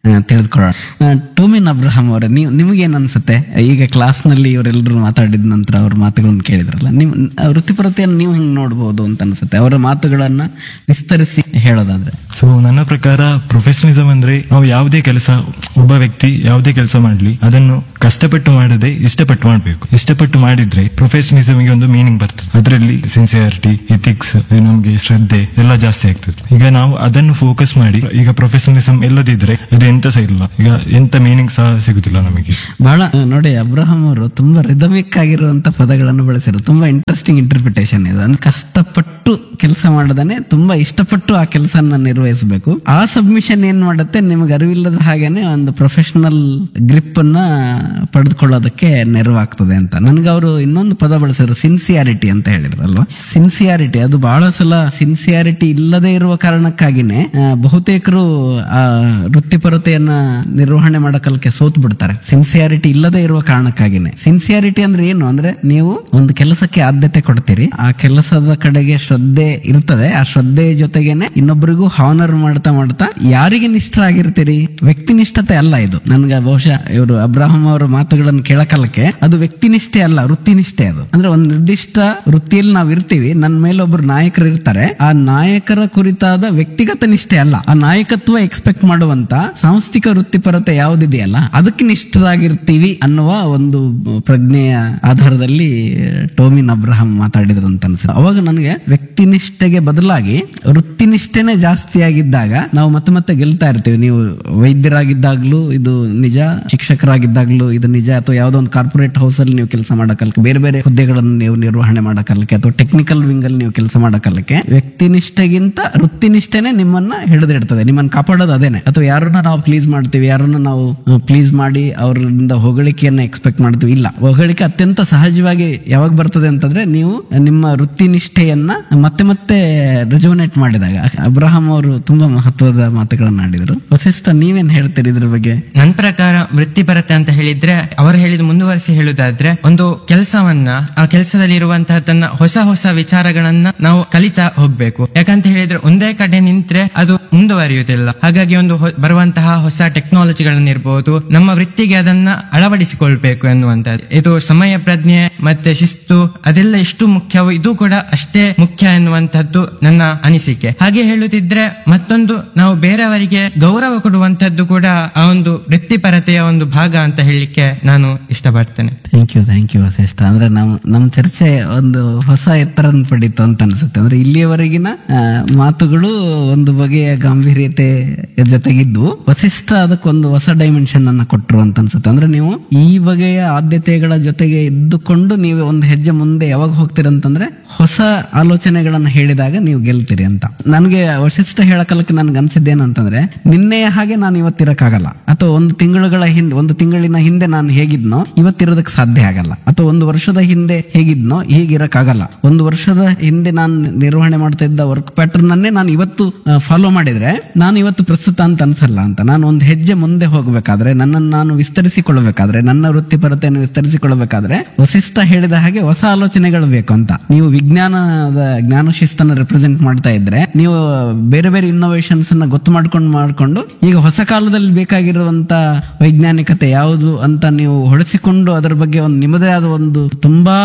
ಆ, ತಿಳಿದುಕೊಳ್ಳೋಣ ಆ, ಟೋಮಿನ್ ಅಬ್ರಹಾಂ ಅವರೇ ನೀವು ನಿಮಗೇನು ಅನ್ಸುತ್ತೆ ಈಗ ಕ್ಲಾಸ್ನಲ್ಲಿ ಇವರೆಲ್ಲರೂ ಮಾತಾಡಿದ ನಂತರ ಅವ್ರ ಮಾತುಗಳನ್ನು ಕೇಳಿದ್ರಲ್ಲ ನೀವು ಆ, ವೃತ್ತಿಪರತೆಯನ್ನು ನೀವು ಹೆಂಗ್ ನೋಡ್ಬೋದು ಅಂತ ಅನ್ಸುತ್ತೆ ಅವರ ಮಾತುಗಳನ್ನ ವಿಸ್ತರಿಸಿ ಹೇಳೋದಾದ್ರೆ ಸೊ ನನ್ನ ಪ್ರಕಾರ ಪ್ರೊಫೆಷನಲಿಸಮ್ ಅಂದ್ರೆ ನಾವು ಯಾವುದೇ ಕೆಲಸ ಒಬ್ಬ ವ್ಯಕ್ತಿ ಯಾವುದೇ ಕೆಲಸ ಮಾಡ್ಲಿ ಅದನ್ನು ಕಷ್ಟಪಟ್ಟು ಮಾಡದೆ ಇಷ್ಟಪಟ್ಟು ಮಾಡಬೇಕು ಇಷ್ಟಪಟ್ಟು ಮಾಡಿದ್ರೆ ಪ್ರೊಫೆಷನಲಿಸಮ್ಗೆ ಒಂದು ಮೀನಿಂಗ್ ಬರ್ತದೆ ಅದರಲ್ಲಿ ಸಿನ್ಸಿಯಾರಿಟಿ ಎಥಿಕ್ಸ್ ನಮಗೆ ಶ್ರದ್ಧೆ ಎಲ್ಲ ಜಾಸ್ತಿ ಆಗ್ತದೆ ಈಗ ನಾವು ಅದನ್ನು ಫೋಕಸ್ ಮಾಡಿ ಈಗ ಪ್ರೊಫೆಷನಲಿಸಮ್ ಇಲ್ಲದಿದ್ರೆ ಅದು ಎಂತ ಸಹ ಇಲ್ಲ ಈಗ ಎಂತ ಮೀನಿಂಗ್ ಸಹ ಸಿಗುದಿಲ್ಲ ನಮಗೆ ಬಹಳ ಆ, ನೋಡಿ ಅಬ್ರಹಾಂ ಅವರು ತುಂಬಾ ರಿದಮಿಕ್ ಆಗಿರುವಂತ ಪದಗಳನ್ನು ಬಳಸಿರು ತುಂಬಾ ಇಂಟ್ರೆಸ್ಟಿಂಗ್ ಇಂಟರ್ಪ್ರಿಟೇಷನ್ ಇದೆ ಅಂದ್ರೆ ಕಷ್ಟಪಟ್ಟು ಕೆಲಸ ಮಾಡದಾನೆ ತುಂಬಾ ಇಷ್ಟಪಟ್ಟು ಆ ಕೆಲಸನ ನಿರ್ವಹಿಸಬೇಕು ಆ ಸಬ್ಮಿಷನ್ ಏನ್ ಮಾಡುತ್ತೆ ನಿಮಗೆ ಅರಿವಿಲ್ಲದ ಹಾಗೇನೆ ಒಂದು ಪ್ರೊಫೆಷನಲ್ ಗ್ರಿಪ್ ಅನ್ನ ಪಡೆದುಕೊಳ್ಳೋದಕ್ಕೆ ನೆರವಾಗ್ತದೆ ಅಂತ ನನ್ಗೆ ಅವರು ಇನ್ನೊಂದು ಪದ ಬಳಸಿದ್ರು ಸಿನ್ಸಿಯಾರಿಟಿ ಅಂತ ಹೇಳಿದ್ರಲ್ವಾ ಸಿನ್ಸಿಯಾರಿಟಿ ಅದು ಬಹಳ ಸಲ ಸಿನ್ಸಿಯಾರಿಟಿ ಇಲ್ಲದೆ ಇರುವ ಕಾರಣಕ್ಕಾಗಿನೇ ಆ, ಬಹುತೇಕರು ಆ ವೃತ್ತಿಪರತೆಯನ್ನ ನಿರ್ವಹಣೆ ಮಾಡಕಲ್ಕೆ ಸೋತ್ ಬಿಡ್ತಾರೆ ಸಿನ್ಸಿಯಾರಿಟಿ ಇಲ್ಲದೆ ಇರುವ ಕಾರಣಕ್ಕಾಗಿನೇ ಸಿನ್ಸಿಯಾರಿಟಿ ಅಂದ್ರೆ ಏನು ಅಂದ್ರೆ ನೀವು ಒಂದು ಕೆಲಸಕ್ಕೆ ಆದ್ಯತೆ ಕೊಡ್ತೀರಿ ಆ ಕೆಲಸದ ಕಡೆಗೆ ಶ್ರದ್ಧೆ ಇರ್ತದೆ ಆ ಶ್ರದ್ಧೆ ಜೊತೆಗೇನೆ ಇನ್ನೊಬ್ಬರಿಗೂ ಹಾನರ್ ಮಾಡ್ತಾ ಮಾಡ್ತಾ ಯಾರಿಗೆ ನಿಷ್ಠರಾಗಿರ್ತೀರಿ ವ್ಯಕ್ತಿನಿಷ್ಠತೆ ಅಲ್ಲ ಇದು ನನ್ಗೆ ಬಹುಶಃ ಇವರು ಅಬ್ರಾಹಂ ಅವರ ಮಾತುಗಳನ್ನು ಕೇಳಕಲ್ಲಕ್ಕೆ ಅದು ವ್ಯಕ್ತಿನಿಷ್ಠೆ ಅಲ್ಲ ವೃತ್ತಿನಿಷ್ಠೆ ಅದು ಅಂದ್ರೆ ಒಂದು ನಿರ್ದಿಷ್ಟ ವೃತ್ತಿಯಲ್ಲಿ ನಾವು ಇರ್ತೀವಿ ನನ್ನ ಮೇಲೆ ಒಬ್ರು ನಾಯಕರು ಇರ್ತಾರೆ ಆ ನಾಯಕರ ಕುರಿತಾದ ವ್ಯಕ್ತಿಗತ ನಿಷ್ಠೆ ಅಲ್ಲ ಆ ನಾಯಕತ್ವ ಎಕ್ಸ್ಪೆಕ್ಟ್ ಮಾಡುವಂತ ಸಾಂಸ್ಥಿಕ ವೃತ್ತಿಪರತೆ ಯಾವುದಿದೆಯಲ್ಲ ಅದಕ್ಕೆ ನಿಷ್ಠರಾಗಿರ್ತೀವಿ ಅನ್ನುವ ಒಂದು ಪ್ರಜ್ಞೆಯ ಆಧಾರದಲ್ಲಿ ಟೋಮಿನ್ ಅಬ್ರಹಾಂ ಮಾತಾಡಿದ್ರು ಅಂತ ಅನ್ಸುತ್ತೆ ಅವಾಗ ನನಗೆ ವ್ಯಕ್ತಿನಿಷ್ಠೆಗೆ ಬದಲಾಗಿ ವೃತ್ತಿನಿಷ್ಠೆನೆ ಜಾಸ್ತಿ ಆಗಿದ್ದಾಗ ನಾವು ಮತ್ತೆ ಮತ್ತೆ ಗೆಲ್ತಾ ಇರ್ತೀವಿ ನೀವು ವೈದ್ಯರಾಗಿದ್ದಾಗ್ಲೂ ಇದು ನಿಜ ಶಿಕ್ಷಕರಾಗಿದ್ದಾಗ್ಲೂ ಇದು ನಿಜ ಅಥವಾ ಯಾವುದೋ ಒಂದು ಕಾರ್ಪೊರೇಟ್ ಹೌಸ್ ಅಲ್ಲಿ ನೀವು ಕೆಲಸ ಮಾಡಕಲ್ಕೆ ಬೇರೆ ಬೇರೆ ಹುದ್ದೆಗಳನ್ನು ನೀವು ನಿರ್ವಹಣೆ ಮಾಡಕಲ್ಕೆ ಅಥವಾ ಟೆಕ್ನಿಕಲ್ ವಿಂಗ್ ಅಲ್ಲಿ ನೀವು ಕೆಲಸ ಮಾಡಕಲ್ಕೆ ವ್ಯಕ್ತಿನಿಷ್ಠೆಗಿಂತ ವೃತ್ತಿನಿಷ್ಠೆನೆ ನಿಮ್ಮನ್ನ ಹಿಡಿದಿಡ್ತದೆ ನಿಮ್ಮನ್ನ ಕಾಪಾಡೋದು ಅದೇನೆ ಅಥವಾ ಯಾರನ್ನ ನಾವು ಪ್ಲೀಸ್ ಮಾಡ್ತೀವಿ ಯಾರನ್ನ ನಾವು ಪ್ಲೀಸ್ ಮಾಡಿ ಅವರಿಂದ ಹೊಗಳಿಕೆಯನ್ನ ಎಕ್ಸ್ಪೆಕ್ಟ್ ಮಾಡ್ತೀವಿ ಇಲ್ಲ ಹೊಗಳಿಕೆ ಅತ್ಯಂತ ಸಹಜವಾಗಿ ಯಾವಾಗ ಬರ್ತದೆ ಅಂತಂದ್ರೆ ನೀವು ನಿಮ್ಮ ವೃತ್ತಿನಿಷ್ಠೆಯನ್ನ ಮತ್ತೆ ಮತ್ತೆ ರೆಜುವನೇಟ್ ಮಾಡಿದಾಗ ಅಬ್ರಹಾಂ ಅವರು ತುಂಬಾ ಮಹತ್ವದ ಮಾತುಗಳನ್ನ ಆಡಿದ್ರು ವಸಿಷ್ಠ ನೀವೇನ್ ಹೇಳ್ತೀರಿ ಇದ್ರ ಬಗ್ಗೆ ನನ್ನ ಪ್ರಕಾರ ವೃತ್ತಿಪರತೆ ಅಂತ ಹೇಳಿದ್ರೆ ಅವರು ಹೇಳಿದ ಮುಂದುವರಿಸಿ ಹೇಳುದಾದ್ರೆ ಒಂದು ಕೆಲಸವನ್ನ ಆ ಕೆಲಸದಲ್ಲಿ ಇರುವಂತಹ ತನ್ನ ಹೊಸ ಹೊಸ ವಿಚಾರಗಳನ್ನ ನಾವು ಕಲಿತಾ ಹೋಗ್ಬೇಕು ಯಾಕಂತ ಹೇಳಿದ್ರೆ ಒಂದೇ ಕಡೆ ನಿಂತ್ರೆ ಅದು ಮುಂದುವರಿಯುವುದಿಲ್ಲ ಹಾಗಾಗಿ ಒಂದು ಹೊ- ಬರುವಂತಹ ಹೊಸ ಟೆಕ್ನಾಲಜಿಗಳನ್ನಿರ್ಬೋದು ನಮ್ಮ ವೃತ್ತಿಗೆ ಅದನ್ನ ಅಳವಡಿಸಿಕೊಳ್ಬೇಕು ಎನ್ನುವಂತದ್ದು ಇದು ಸಮಯ ಪ್ರಜ್ಞೆ ಮತ್ತೆ ಶಿಸ್ತು ಅದೆಲ್ಲ ಎಷ್ಟು ಮುಖ್ಯವೋ ಇದು ಕೂಡ ಅಷ್ಟೇ ಮುಖ್ಯ ಎನ್ನುವಂತದ್ದು ನನ್ನ ಅನಿಸಿಕೆ ಹಾಗೆ ಹೇಳುತ್ತಿದ್ರೆ ಮತ್ತೊಂದು ನಾವು ಬೇರೆಯವರಿಗೆ ಗೌರವ ಕೊಡುವಂತದ್ದು ಕೂಡ ಆ ಒಂದು ವೃತ್ತಿಪರತೆಯ ಒಂದು ಭಾಗ ಅಂತ ಹೇಳಲಿಕ್ಕೆ ನಾನು ಇಷ್ಟಪಡ್ತೇನೆ thank you thank you Vasishtha ಅಂದ್ರೆ ನಮ್ ನಮ್ ಚರ್ಚೆ ಒಂದು ಹೊಸ ಎತ್ತರ ಪಡೀತು ಅಂತ ಅನ್ಸುತ್ತೆ ಅಂದ್ರೆ ಇಲ್ಲಿಯವರೆಗಿನ ಆ, ಮಾತುಗಳು ಒಂದು ಬಗೆಯ ಗಾಂಭೀರ್ಯತೆ ಜೊತೆಗಿದ್ದು ವಸಿಷ್ಠ ಅದಕ್ಕೊಂದು ಹೊಸ ಡೈಮೆನ್ಷನ್ ಅನ್ನ ಕೊಟ್ಟರು ಅಂತ ಅನ್ಸುತ್ತೆ ಅಂದ್ರೆ ನೀವು ಈ ಬಗೆಯ ಆದ್ಯತೆಗಳ ಜೊತೆಗೆ ಇದ್ದುಕೊಂಡು ನೀವು ಒಂದು ಹೆಜ್ಜೆ ಮುಂದೆ ಯಾವಾಗ ಹೋಗ್ತೀರಂತಂದ್ರೆ ಹೊಸ ಆಲೋಚನೆಗಳನ್ನ ಹೇಳಿದಾಗ ನೀವು ಗೆಲ್ತೀರಿ ಅಂತ ನನಗೆ ವಸಿಷ್ಠ ಹೇಳಕಲಕ್ಕೆ ನನ್ಗೆ ಅನ್ಸಿದ್ದೇನಂತಂದ್ರೆ ನಿನ್ನೆಯ ಹಾಗೆ ನಾನು ಇವತ್ತಿರಕ್ಕಾಗಲ್ಲ ಅಥವಾ ಒಂದು ತಿಂಗಳುಗಳ ಹಿಂದೆ ಒಂದು ತಿಂಗಳಿನ ಹಿಂದೆ ನಾನು ಹೇಗಿದ್ನೋ ಇವತ್ತಿರೋದಕ್ಕೆ ಸಾಧ್ಯ ಆಗಲ್ಲ ಅಥವಾ ಒಂದು ವರ್ಷದ ಹಿಂದೆ ಹೇಗಿದ್ನೋ ಹೀಗಿರಕ್ಕಾಗಲ್ಲ ಒಂದು ವರ್ಷದ ಹಿಂದೆ ನಾನು ನಿರ್ವಹಣೆ ಮಾಡ್ತಾ ಇದ್ದ ವರ್ಕ್ ಪ್ಯಾಟರ್ನ್ ಅನ್ನೇ ನಾನು ಇವತ್ತು ಫಾಲೋ ಮಾಡಿದ್ರೆ ನಾನು ಇವತ್ತು ಪ್ರಸ್ತುತ ಅಂತ ಅನ್ಸಲ್ಲ ಅಂತ ನಾನು ಒಂದು ಹೆಜ್ಜೆ ಮುಂದೆ ಹೋಗಬೇಕಾದ್ರೆ ನನ್ನನ್ನು ನಾನು ವಿಸ್ತರಿಸಿಕೊಳ್ಳಬೇಕಾದ್ರೆ ನನ್ನ ವೃತ್ತಿಪರತೆಯನ್ನು ವಿಸ್ತರಿಸಿಕೊಳ್ಳಬೇಕಾದ್ರೆ ವಸಿಷ್ಠ ಹೇಳಿದ ಹಾಗೆ ಹೊಸ ಆಲೋಚನೆಗಳು ಬೇಕು ಅಂತ ನೀವು ವಿಜ್ಞಾನದ ಜ್ಞಾನ ಶಿಸ್ತನ್ನ ರೆಪ್ರೆಸೆಂಟ್ ಮಾಡ್ತಾ ಇದ್ರೆ ನೀವು ಬೇರೆ ಬೇರೆ ಇನ್ನೋವೇಷನ್ಸ್ ಅನ್ನ ಗೊತ್ತು ಮಾಡ್ಕೊಂಡು ಮಾಡ್ಕೊಂಡು ಈಗ ಹೊಸ ಕಾಲದಲ್ಲಿ ಬೇಕಾಗಿರುವಂತ ವೈಜ್ಞಾನಿಕತೆ ಯಾವುದು ಅಂತ ನೀವು ಹೊಳಿಸಿಕೊಂಡು ಅದರ ಬಗ್ಗೆ ಒಂದು ನಿಮ್ಮದೇ ಆದ ಒಂದು ತುಂಬಾ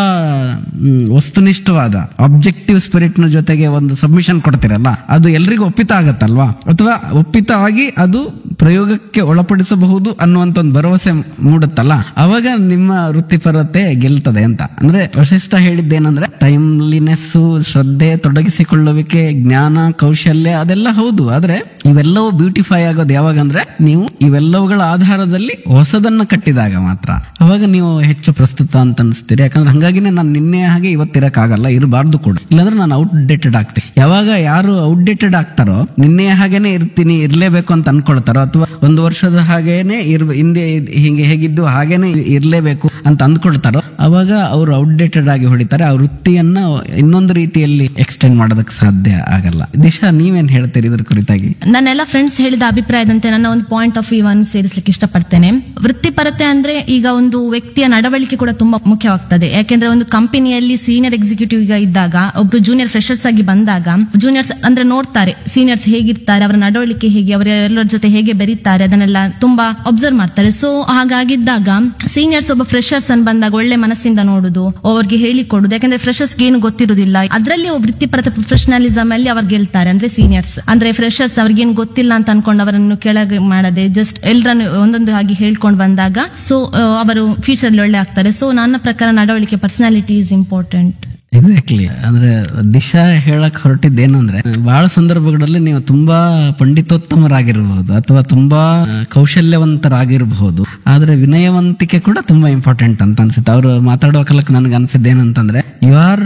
ಮ್, ವಸ್ತುನಿಷ್ಠವಾದ ಆಬ್ಜೆಕ್ಟಿವ್ ಸ್ಪಿರಿಟ್ ನ ಜೊತೆಗೆ ಒಂದು ಸಬ್ಮಿಷನ್ ಕೊಡ್ತೀರಲ್ಲ ಅದು ಎಲ್ರಿಗೂ ಒಪ್ಪಿತ ಆಗತ್ತಲ್ವಾ ಅಥವಾ ಒಪ್ಪಿತ ಆಗಿ ಅದು ಪ್ರಯೋಗಕ್ಕೆ ಒಳಪಡಿಸಬಹುದು ಅನ್ನುವಂತ ಒಂದು ಭರವಸೆ ಮೂಡುತ್ತಲ್ಲ ಅವಾಗ ನಿಮ್ಮ ವೃತ್ತಿಪರತೆ ಗೆಲ್ತದೆ ಅಂತ ಅಂದ್ರೆ ವಶಿಷ್ಠ ಹೇಳಿದ್ದೇನಂದ್ರೆ ಟೈಮ್ಲಿನೆಸ್ ಶ್ರದ್ಧೆ ತೊಡಗಿಸಿಕೊಳ್ಳುವಿಕೆ ಜ್ಞಾನ ಕೌಶಲ್ಯ ಅದೆಲ್ಲ ಹೌದು ಆದ್ರೆ ಇವೆಲ್ಲವೂ ಬ್ಯೂಟಿಫೈ ಆಗೋದು ಯಾವಾಗ ಅಂದ್ರೆ ನೀವು ಇವೆಲ್ಲವುಗಳ ಆಧಾರದಲ್ಲಿ ಹೊಸದನ್ನ ಕಟ್ಟಿದಾಗ ಮಾತ್ರ ಅವಾಗ ನೀವು ಹೆಚ್ಚು ಪ್ರಸ್ತುತ ಅಂತ ಅನಿಸ್ತೀರಿ ಯಾಕಂದ್ರೆ ಹಂಗಾಗಿನೇ ನಾನು ನಿನ್ನೆ ಹಾಗೆ ಇವತ್ತಿರಕ್ಕಾಗಲ್ಲ ಇರಬಾರ್ದು ಕೂಡ ಇಲ್ಲಾಂದ್ರೆ ನಾನು ಔಟ್ಡೇಟೆಡ್ ಆಗ್ತೀನಿ ಯಾವಾಗ ಯಾರು ಔಟ್ಡೇಟೆಡ್ ಆಗ್ತಾರೋ ನಿನ್ನೆ ಹಾಗೇನೆ ಇರ್ತೀನಿ ಇರ್ಲೇಬೇಕು ಅಂತ ಅನ್ಕೊಳ್ತಾರೋ ಅಥವಾ ಒಂದು ವರ್ಷದ ಹಾಗೇನೆ ಇರ್ ಹಿಂದೆ ಇದ್- ಹಿಂಗೆ ಹೇಗಿದ್ದು ಹಾಗೇನೆ ಇರ್ಲೇಬೇಕು ಅಂತ ಅಂದ್ಕೊಳ್ತಾರೋ ಅವಾಗ ಅವರು ಔಟ್ಡೇಟೆಡ್ ಆಗಿ ಹೊಡಿತಾರೆ ಆ ವೃತ್ತಿಯನ್ನ ಇನ್ನೊಂದು ರೀತಿಯಲ್ಲಿ ಎಕ್ಸ್ಟೆಂಡ್ ಮಾಡೋದಕ್ಕೆ ಸಾಧ್ಯ ಆಗಲ್ಲ ದಿಶಾ ನೀವೇನ್ ಹೇಳ್ತೀರಿ ಇದ್ರ ಕುರಿತಾಗಿ ನನ್ನೆಲ್ಲ ಫ್ರೆಂಡ್ಸ್ ಹೇಳಿದ ಅಭಿಪ್ರಾಯದಂತೆ ನನ್ನ ಒಂದು ಪಾಯಿಂಟ್ ಆಫ್ ವ್ಯೂ ಅನ್ನು ಸೇರಿಸಲಿಕ್ಕೆ ಇಷ್ಟಪಡ್ತೇನೆ ವೃತ್ತಿಪರತೆ ಅಂದ್ರೆ ಈಗ ಒಂದು ವ್ಯಕ್ತಿಯ ನಡವಳಿಕೆ ಕೂಡ ತುಂಬಾ ಮುಖ್ಯವಾಗ್ತದೆ ಯಾಕೆಂದ್ರೆ ಒಂದು ಕಂಪನಿಯಲ್ಲಿ ಸೀನಿಯರ್ ಎಕ್ಸಿಕ್ಯೂಟಿವ್ ಇದ್ದಾಗ ಒಬ್ರು ಜೂನಿಯರ್ ಫ್ರೆಶರ್ಸ್ ಆಗಿ ಬಂದಾಗ ಜೂನಿಯರ್ಸ್ ಅಂದ್ರೆ ನೋಡ್ತಾರೆ ಸೀನಿಯರ್ಸ್ ಹೇಗಿರ್ತಾರೆ ಅವರ ನಡವಳಿಕೆ ಹೇಗೆ ಅವರ ಎಲ್ಲರ ಜೊತೆ ಹೇಗೆ ಬೆರೀತಾರೆ ಅದನ್ನೆಲ್ಲ ತುಂಬಾ ಅಬ್ಸರ್ವ್ ಮಾಡ್ತಾರೆ ಸೊ ಹಾಗಾಗಿದ್ದಾಗ ಸೀನಿಯರ್ಸ್ ಒಬ್ಬ ಫ್ರೆಶರ್ಸ್ ಅನ್ ಬಂದಾಗ ಒಳ್ಳೆ ಮನಸ್ಸಿಂದ ನೋಡುದು ಅವ್ರಿಗೆ ಹೇಳಿಕೊಡುದು ಯಾಕಂದ್ರೆ ಫ್ರೆಶರ್ಸ್ ಏನು ಗೊತ್ತಿರುವುದಿಲ್ಲ ಅದರಲ್ಲಿ ವೃತ್ತಿಪರತೆ ಪ್ರೊಫೆಷನಲಿಸಮ್ ಅಲ್ಲಿ ಅವ್ರು ಗೆಲ್ತಾರೆ ಅಂದ್ರೆ ಸೀನಿಯರ್ಸ್ ಅಂದ್ರೆ ಫ್ರೆಶರ್ಸ್ ಅವ್ರಿಗೇನು ಗೊತ್ತಿಲ್ಲ ಅಂತ ಅನ್ಕೊಂಡು ಅವರನ್ನು ಕೆಳಗೆ ಮಾಡದೆ ಜಸ್ಟ್ ಎಲ್ಲರನ್ನು ಒಂದೊಂದು ಆಗಿ ಹೇಳ್ಕೊಂಡು ಬಂದಾಗ ಸೊ ಅವರು ಫ್ಯೂಚರ್ ಒಳ್ಳೆ ಆಗ್ತಾರೆ ಸೊ ನನ್ನ ಪ್ರಕಾರ ನಡವಳಿಕೆ ಪರ್ಸನಾಲಿಟಿ ಇಸ್ ಇಂಪಾರ್ಟೆಂಟ್ ಎಕ್ಸಾಕ್ಟ್ಲಿ ಅಂದ್ರೆ ದಿಶಾ ಹೇಳಕ್ ಹೊರಟಿದ್ದೇನಂದ್ರೆ ಬಹಳ ಸಂದರ್ಭಗಳಲ್ಲಿ ನೀವು ತುಂಬಾ ಪಂಡಿತೋತ್ತಮರಾಗಿರಬಹುದು ಅಥವಾ ತುಂಬಾ ಆ, ಕೌಶಲ್ಯವಂತರಾಗಿರಬಹುದು ಆದ್ರೆ ವಿನಯವಂತಿಕೆ ಕೂಡ ತುಂಬಾ ಇಂಪಾರ್ಟೆಂಟ್ ಅಂತ ಅನ್ಸುತ್ತೆ ಅವ್ರು ಮಾತಾಡೋ ಕಾಲಕ್ಕೆ ನನಗೆ ಅನ್ಸಿದ್ದೇನಂತಂದ್ರೆ you are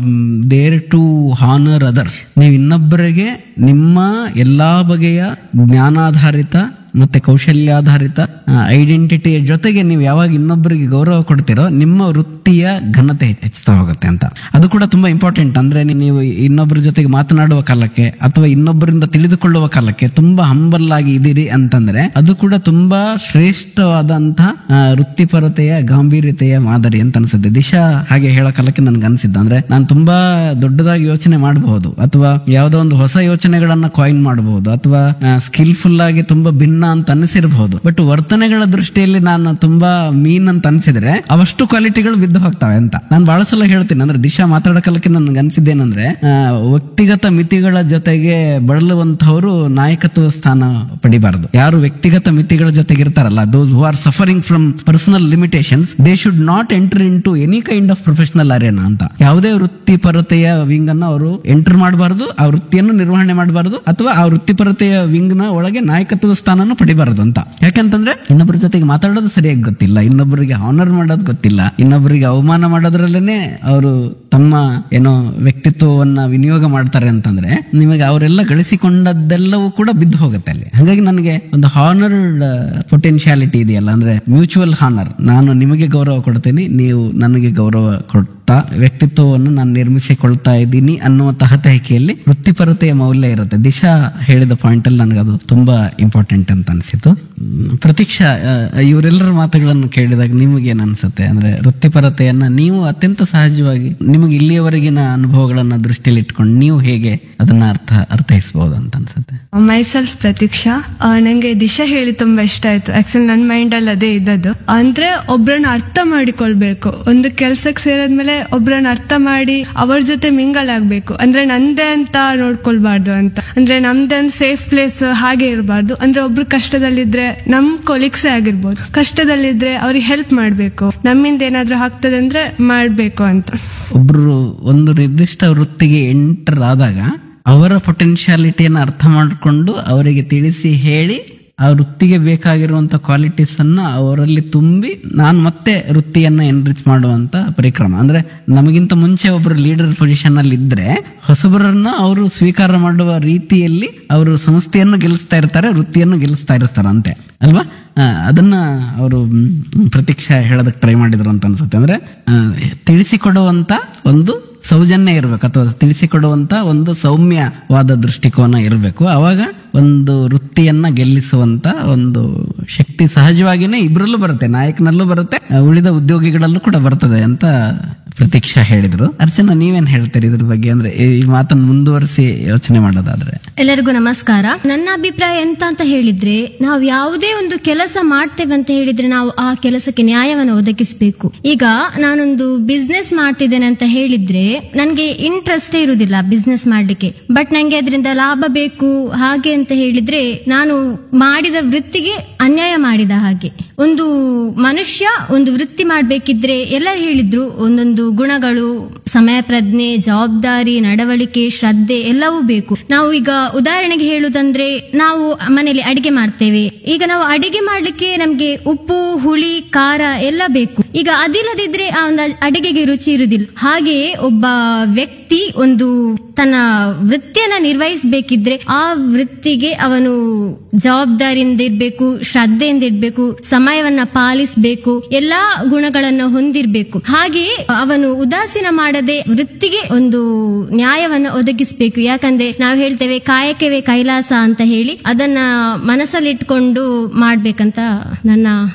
there to honour others ನೀವು ಇನ್ನೊಬ್ಬರಿಗೆ ನಿಮ್ಮ ಎಲ್ಲಾ ಬಗೆಯ ಜ್ಞಾನಾಧಾರಿತ ಮತ್ತೆ ಕೌಶಲ್ಯಾಧಾರಿತ ಐಡೆಂಟಿಟಿಯ ಜೊತೆಗೆ ನೀವು ಯಾವಾಗ ಇನ್ನೊಬ್ಬರಿಗೆ ಗೌರವ ಕೊಡ್ತೀರೋ ನಿಮ್ಮ ವೃತ್ತಿಯ ಘನತೆ ಹೆಚ್ಚುತ್ತಾ ಹೋಗುತ್ತೆ ಅಂತ ಅದು ಕೂಡ ತುಂಬಾ ಇಂಪಾರ್ಟೆಂಟ್ ಅಂದ್ರೆ ನೀವು ಇನ್ನೊಬ್ಬರ ಜೊತೆಗೆ ಮಾತನಾಡುವ ಕಾಲಕ್ಕೆ ಅಥವಾ ಇನ್ನೊಬ್ಬರಿಂದ ತಿಳಿದುಕೊಳ್ಳುವ ಕಾಲಕ್ಕೆ ತುಂಬಾ ಹಂಬಲ್ ಆಗಿ ಇದ್ದೀರಿ ಅಂತಂದ್ರೆ ಅದು ಕೂಡ ತುಂಬಾ ಶ್ರೇಷ್ಠವಾದಂತಹ ಆ, ವೃತ್ತಿಪರತೆಯ ಗಾಂಭೀರ್ಯತೆಯ ಮಾದರಿ ಅಂತ ಅನ್ಸುತ್ತೆ ದಿಶಾ ಹಾಗೆ ಹೇಳೋ ಕಾಲಕ್ಕೆ ನನ್ಗೆ ಅನ್ಸಿದ್ದು ಅಂದ್ರೆ ನಾನು ತುಂಬಾ ದೊಡ್ಡದಾಗಿ ಯೋಚನೆ ಮಾಡಬಹುದು ಅಥವಾ ಯಾವುದೋ ಒಂದು ಹೊಸ ಯೋಚನೆಗಳನ್ನ ಕಾಯಿನ್ ಮಾಡಬಹುದು ಅಥವಾ ಸ್ಕಿಲ್ಫುಲ್ ಆಗಿ ತುಂಬಾ ಭಿನ್ನ ಅಂತ ಅನಿಸಿರಬಹುದು ಬಟ್ ವರ್ತನೆಗಳ ದೃಷ್ಟಿಯಲ್ಲಿ ನಾನು ತುಂಬಾ ಮೀನ್ ಅಂತ ಅನ್ಸಿದ್ರೆ ಅವಷ್ಟು ಕ್ವಾಲಿಟಿಗಳು ಬಿದ್ದು ಹೋಗ್ತವೆ ಅಂತ ನಾನು ಬಹಳ ಸಲ ಹೇಳ್ತೀನಿ ಅಂದ್ರೆ ದಿಶಾ ಮಾತಾಡೋ ಕಾಲಕ್ಕೆ ನನ್ಗೆ ಅನ್ಸಿದ್ದೇನಂದ್ರೆ ಆ, ವ್ಯಕ್ತಿಗತ ಮಿತಿಗಳ ಜೊತೆಗೆ ಬಳಲುವಂತಹವರು ನಾಯಕತ್ವ ಸ್ಥಾನ ಪಡಿಬಾರದು ಯಾರು ವ್ಯಕ್ತಿಗತ ಮಿತಿಗಳ ಜೊತೆಗೆ ಇರ್ತಾರಲ್ಲ those who are suffering from personal limitations they should not enter into any kind of professional arena ಅಂತ ಯಾವುದೇ ವೃತ್ತಿಪರತೆಯ ವಿಂಗ್ ಅನ್ನು ಅವರು ಎಂಟರ್ ಮಾಡಬಾರದು ಆ ವೃತ್ತಿಯನ್ನು ನಿರ್ವಹಣೆ ಮಾಡಬಾರದು ಅಥವಾ ಆ ವೃತ್ತಿಪರತೆಯ ವಿಂಗ್ ನ ಒಳಗೆ ನಾಯಕತ್ವದ ಸ್ಥಾನವನ್ನು ಪಡಿಬಾರದು ಅಂತ ಯಾಕಂತಂದ್ರೆ ಇನ್ನೊಬ್ಬರ ಜೊತೆಗೆ ಮಾತಾಡೋದು ಸರಿಯಾಗಿ ಗೊತ್ತಿಲ್ಲ ಇನ್ನೊಬ್ಬರಿಗೆ ಆನರ್ ಮಾಡೋದು ಗೊತ್ತಿಲ್ಲ ಇನ್ನೊಬ್ಬರಿಗೆ ಅವಮಾನ ಮಾಡೋದ್ರಲ್ಲೇನೆ ಅವರು ತಮ್ಮ ಏನೋ ವ್ಯಕ್ತಿತ್ವವನ್ನ ವಿನಿಯೋಗ ಮಾಡ್ತಾರೆ ಅಂತಂದ್ರೆ ನಿಮಗೆ ಅವರೆಲ್ಲ ಗಳಿಸಿಕೊಂಡದ್ದೆಲ್ಲವೂ ಕೂಡ ಬಿದ್ದು ಹೋಗುತ್ತೆ ಅಲ್ಲಿ ಹಾಗಾಗಿ ನನಗೆ ಒಂದು ಹಾನರ್ಡ್ ಪೊಟೆನ್ಶಿಯಾಲಿಟಿ ಇದೆಯಲ್ಲ ಅಂದ್ರೆ ಮ್ಯೂಚುವಲ್ ಹಾನರ್ ನಾನು ನಿಮಗೆ ಗೌರವ ಕೊಡ್ತೀನಿ ನೀವು ನನಗೆ ಗೌರವ ಕೊಟ್ಟ ವ್ಯಕ್ತಿತ್ವವನ್ನು ನಾನು ನಿರ್ಮಿಸಿಕೊಳ್ತಾ ಇದ್ದೀನಿ ಅನ್ನುವ ತಹತಹಿಕೆಯಲ್ಲಿ ವೃತ್ತಿಪರತೆಯ ಮೌಲ್ಯ ಇರುತ್ತೆ ದಿಶಾ ಹೇಳಿದ ಪಾಯಿಂಟ್ ಅಲ್ಲಿ ನನಗೆ ಅದು ತುಂಬಾ ಇಂಪಾರ್ಟೆಂಟ್ ಅಂತ ಅನಿಸಿತು ಹ್ಮ್, ಪ್ರತೀಕ್ಷಾ ಆ, ಇವರೆಲ್ಲರ ಮಾತುಗಳನ್ನು ಕೇಳಿದಾಗ ನಿಮಗೇನು ಅನ್ಸುತ್ತೆ ಅಂದ್ರೆ ವೃತ್ತಿಪರತೆಯನ್ನ ನೀವು ಅತ್ಯಂತ ಸಹಜವಾಗಿ ನಿಮಗೆ ಇಲ್ಲಿಯವರೆಗಿನ ಅನುಭವಗಳನ್ನ ದೃಷ್ಟಿಯಲ್ಲಿ ಇಟ್ಕೊಂಡು ನೀವು ಹೇಗೆ ಅದನ್ನ ಅರ್ಥ ಅರ್ಥೈಸಬಹುದು ಅಂತ ಅನ್ಸುತ್ತೆ ಮೈಸೆಲ್ಫ್ ಪ್ರತೀಕ್ಷಾ ಆ, ನಂಗೆ ದಿಶಾ ಹೇಳಿ ತುಂಬಾ ಇಷ್ಟ ಆಯ್ತು ಆಕ್ಚುಲಿ ನನ್ನ ಮೈಂಡ್ ಅಲ್ಲಿ ಅದೇ ಇದ್ದದ್ದು ಅಂದ್ರೆ ಒಬ್ರನ್ನ ಅರ್ಥ ಮಾಡಿಕೊಳ್ಬೇಕು ಒಂದು ಕೆಲ್ಸಕ್ಕೆ ಸೇರಿದ್ಮೇಲೆ ಒಬ್ರನ್ನ ಅರ್ಥ ಮಾಡಿ ಅವ್ರ ಜೊತೆ ಮಿಂಗಲ್ ಆಗ್ಬೇಕು ಅಂದ್ರೆ ನಂದೇ ಅಂತ ನೋಡ್ಕೊಳ್ಬಾರ್ದು ಅಂತ ಅಂದ್ರೆ ನಮ್ದೇ ಒಂದು ಸೇಫ್ ಪ್ಲೇಸ್ ಹಾಗೆ ಇರಬಾರ್ದು ಅಂದ್ರೆ ಒಬ್ರು ಕಷ್ಟದಲ್ಲಿದ್ರೆ ನಮ್ ಕೊಲೀಗ್ಸೇ ಆಗಿರ್ಬೋದು ಕಷ್ಟದಲ್ಲಿದ್ರೆ ಅವ್ರಿಗೆ ಹೆಲ್ಪ್ ಮಾಡ್ಬೇಕು ನಮ್ಮಿಂದ ಏನಾದ್ರೂ ಆಗ್ತದೆ ಅಂದ್ರೆ ಮಾಡ್ಬೇಕು ಅಂತ ಒಬ್ರು ಒಂದು ನಿರ್ದಿಷ್ಟ ವೃತ್ತಿಗೆ ಎಂಟರ್ ಆದಾಗ ಅವರ ಪೊಟೆನ್ಶಿಯಾಲಿಟಿಯನ್ನು ಅರ್ಥ ಮಾಡಿಕೊಂಡು ಅವರಿಗೆ ತಿಳಿಸಿ ಹೇಳಿ ಆ ವೃತ್ತಿಗೆ ಬೇಕಾಗಿರುವಂತ ಕ್ವಾಲಿಟೀಸ್ ಅನ್ನ ಅವರಲ್ಲಿ ತುಂಬಿ ನಾನು ಮತ್ತೆ ವೃತ್ತಿಯನ್ನ ಎನ್ರಿಚ್ ಮಾಡುವಂತ ಪರಿಕ್ರಮ ಅಂದ್ರೆ ನಮಗಿಂತ ಮುಂಚೆ ಒಬ್ರು ಲೀಡರ್ ಪೊಸಿಷನ್ ಅಲ್ಲಿ ಇದ್ರೆ ಹೊಸಬರನ್ನ ಅವರು ಸ್ವೀಕಾರ ಮಾಡುವ ರೀತಿಯಲ್ಲಿ ಅವರು ಸಂಸ್ಥೆಯನ್ನು ಗೆಲ್ಲಿಸ್ತಾ ಇರ್ತಾರೆ ವೃತ್ತಿಯನ್ನು ಗೆಲ್ಲಿಸ್ತಾ ಇರ್ತಾರೆ ಅಂತೆ ಅಲ್ವಾ ಆ, ಅದನ್ನ ಅವರು ಪ್ರತೀಕ್ಷಾ ಹೇಳೋದಕ್ಕೆ ಟ್ರೈ ಮಾಡಿದ್ರು ಅಂತ ಅನ್ಸುತ್ತೆ ಅಂದ್ರೆ ಆ, ತಿಳಿಸಿಕೊಡುವಂತ ಒಂದು ಸೌಜನ್ಯ ಇರಬೇಕು ಅಥವಾ ತಿಳಿಸಿಕೊಡುವಂತ ಒಂದು ಸೌಮ್ಯವಾದ ದೃಷ್ಟಿಕೋನ ಇರಬೇಕು ಅವಾಗ ಒಂದು ವೃತ್ತಿಯನ್ನ ಗೆಲ್ಲಿಸುವಂತ ಒಂದು ಶಕ್ತಿ ಸಹಜವಾಗಿನೇ ಇಬ್ರಲ್ಲೂ ಬರುತ್ತೆ ನಾಯಕನಲ್ಲೂ ಬರುತ್ತೆ ಆ, ಉಳಿದ ಉದ್ಯೋಗಿಗಳಲ್ಲೂ ಕೂಡ ಬರ್ತದೆ ಅಂತ ಪ್ರತೀಕ್ಷಾ ಹೇಳಿದ್ರು ಅರ್ಚನಾ ನೀವೇನ್ ಹೇಳ್ತೀರಿ ಇದ್ರ ಬಗ್ಗೆ ಅಂದ್ರೆ ಈ ಮಾತನ್ನು ಮುಂದುವರಿಸಿ ಯೋಚನೆ ಮಾಡೋದಾದ್ರೆ ಎಲ್ಲರಿಗೂ ನಮಸ್ಕಾರ ನನ್ನ ಅಭಿಪ್ರಾಯ ಎಂತ ಅಂತ ಹೇಳಿದ್ರೆ ನಾವು ಯಾವುದೇ ಒಂದು ಕೆಲಸ ಮಾಡ್ತೇವೆ ಅಂತ ಹೇಳಿದ್ರೆ ನಾವು ಆ ಕೆಲಸಕ್ಕೆ ನ್ಯಾಯವನ್ನು ಒದಗಿಸಬೇಕು ಈಗ ನಾನೊಂದು ಬಿಸ್ನೆಸ್ ಮಾಡ್ತಿದ್ದೇನೆ ಅಂತ ಹೇಳಿದ್ರೆ ನನಗೆ ಇಂಟ್ರೆಸ್ಟೇ ಇರುವುದಿಲ್ಲ ಬಿಸ್ನೆಸ್ ಮಾಡ್ಲಿಕ್ಕೆ ಬಟ್ ನಂಗೆ ಅದರಿಂದ ಲಾಭ ಬೇಕು ಹಾಗೆ ಅಂತ ಹೇಳಿದ್ರೆ ನಾನು ಮಾಡಿದ ವೃತ್ತಿಗೆ ಅನ್ಯಾಯ ಮಾಡಿದ ಹಾಗೆ ಒಂದು ಮನುಷ್ಯ ಒಂದು ವೃತ್ತಿ ಮಾಡ್ಬೇಕಿದ್ರೆ ಎಲ್ಲರೂ ಹೇಳಿದ್ರು ಒಂದೊಂದು ಗುಣಗಳು ಸಮಯ ಪ್ರಜ್ಞೆ ಜವಾಬ್ದಾರಿ ನಡವಳಿಕೆ ಶ್ರದ್ಧೆ ಎಲ್ಲವೂ ಬೇಕು ನಾವು ಈಗ ಉದಾಹರಣೆಗೆ ಹೇಳುದಂದ್ರೆ ನಾವು ಮನೆಯಲ್ಲಿ ಅಡಿಗೆ ಮಾಡ್ತೇವೆ ಈಗ ನಾವು ಅಡಿಗೆ ಮಾಡ್ಲಿಕ್ಕೆ ನಮ್ಗೆ ಉಪ್ಪು ಹುಳಿ ಖಾರ ಎಲ್ಲ ಬೇಕು ಈಗ ಅದಿಲ್ಲದಿದ್ರೆ ಆ ಒಂದು ಅಡಿಗೆಗೆ ರುಚಿ ಇರುವುದಿಲ್ಲ ಹಾಗೆಯೇ ಒಬ್ಬ ವ್ಯಕ್ತಿ ಒಂದು ತನ್ನ ವೃತ್ತಿಯನ್ನ ನಿರ್ವಹಿಸಬೇಕಿದ್ರೆ ಆ ವೃತ್ತಿಗೆ ಅವನು ಜವಾಬ್ದಾರಿಯಿಂದ ಇರ್ಬೇಕು ಶ್ರದ್ಧೆಯಿಂದ ಇರ್ಬೇಕು ಸಮಯವನ್ನ ಪಾಲಿಸಬೇಕು ಎಲ್ಲಾ ಗುಣಗಳನ್ನು ಹೊಂದಿರಬೇಕು ಹಾಗೆಯೇ ಅವನು ಉದಾಸೀನ ಮಾಡದೆ ವೃತ್ತಿಗೆ ಒಂದು ನ್ಯಾಯವನ್ನ ಒದಗಿಸಬೇಕು ಯಾಕಂದ್ರೆ ನಾವು ಹೇಳ್ತೇವೆ ಕಾಯಕವೇ ಕೈಲಾಸ ಅಂತ ಹೇಳಿ ಅದನ್ನ ಮನಸ್ಸಲ್ಲಿಟ್ಕೊಂಡು ಮಾಡ್ಬೇಕಂತ ನನ್ನ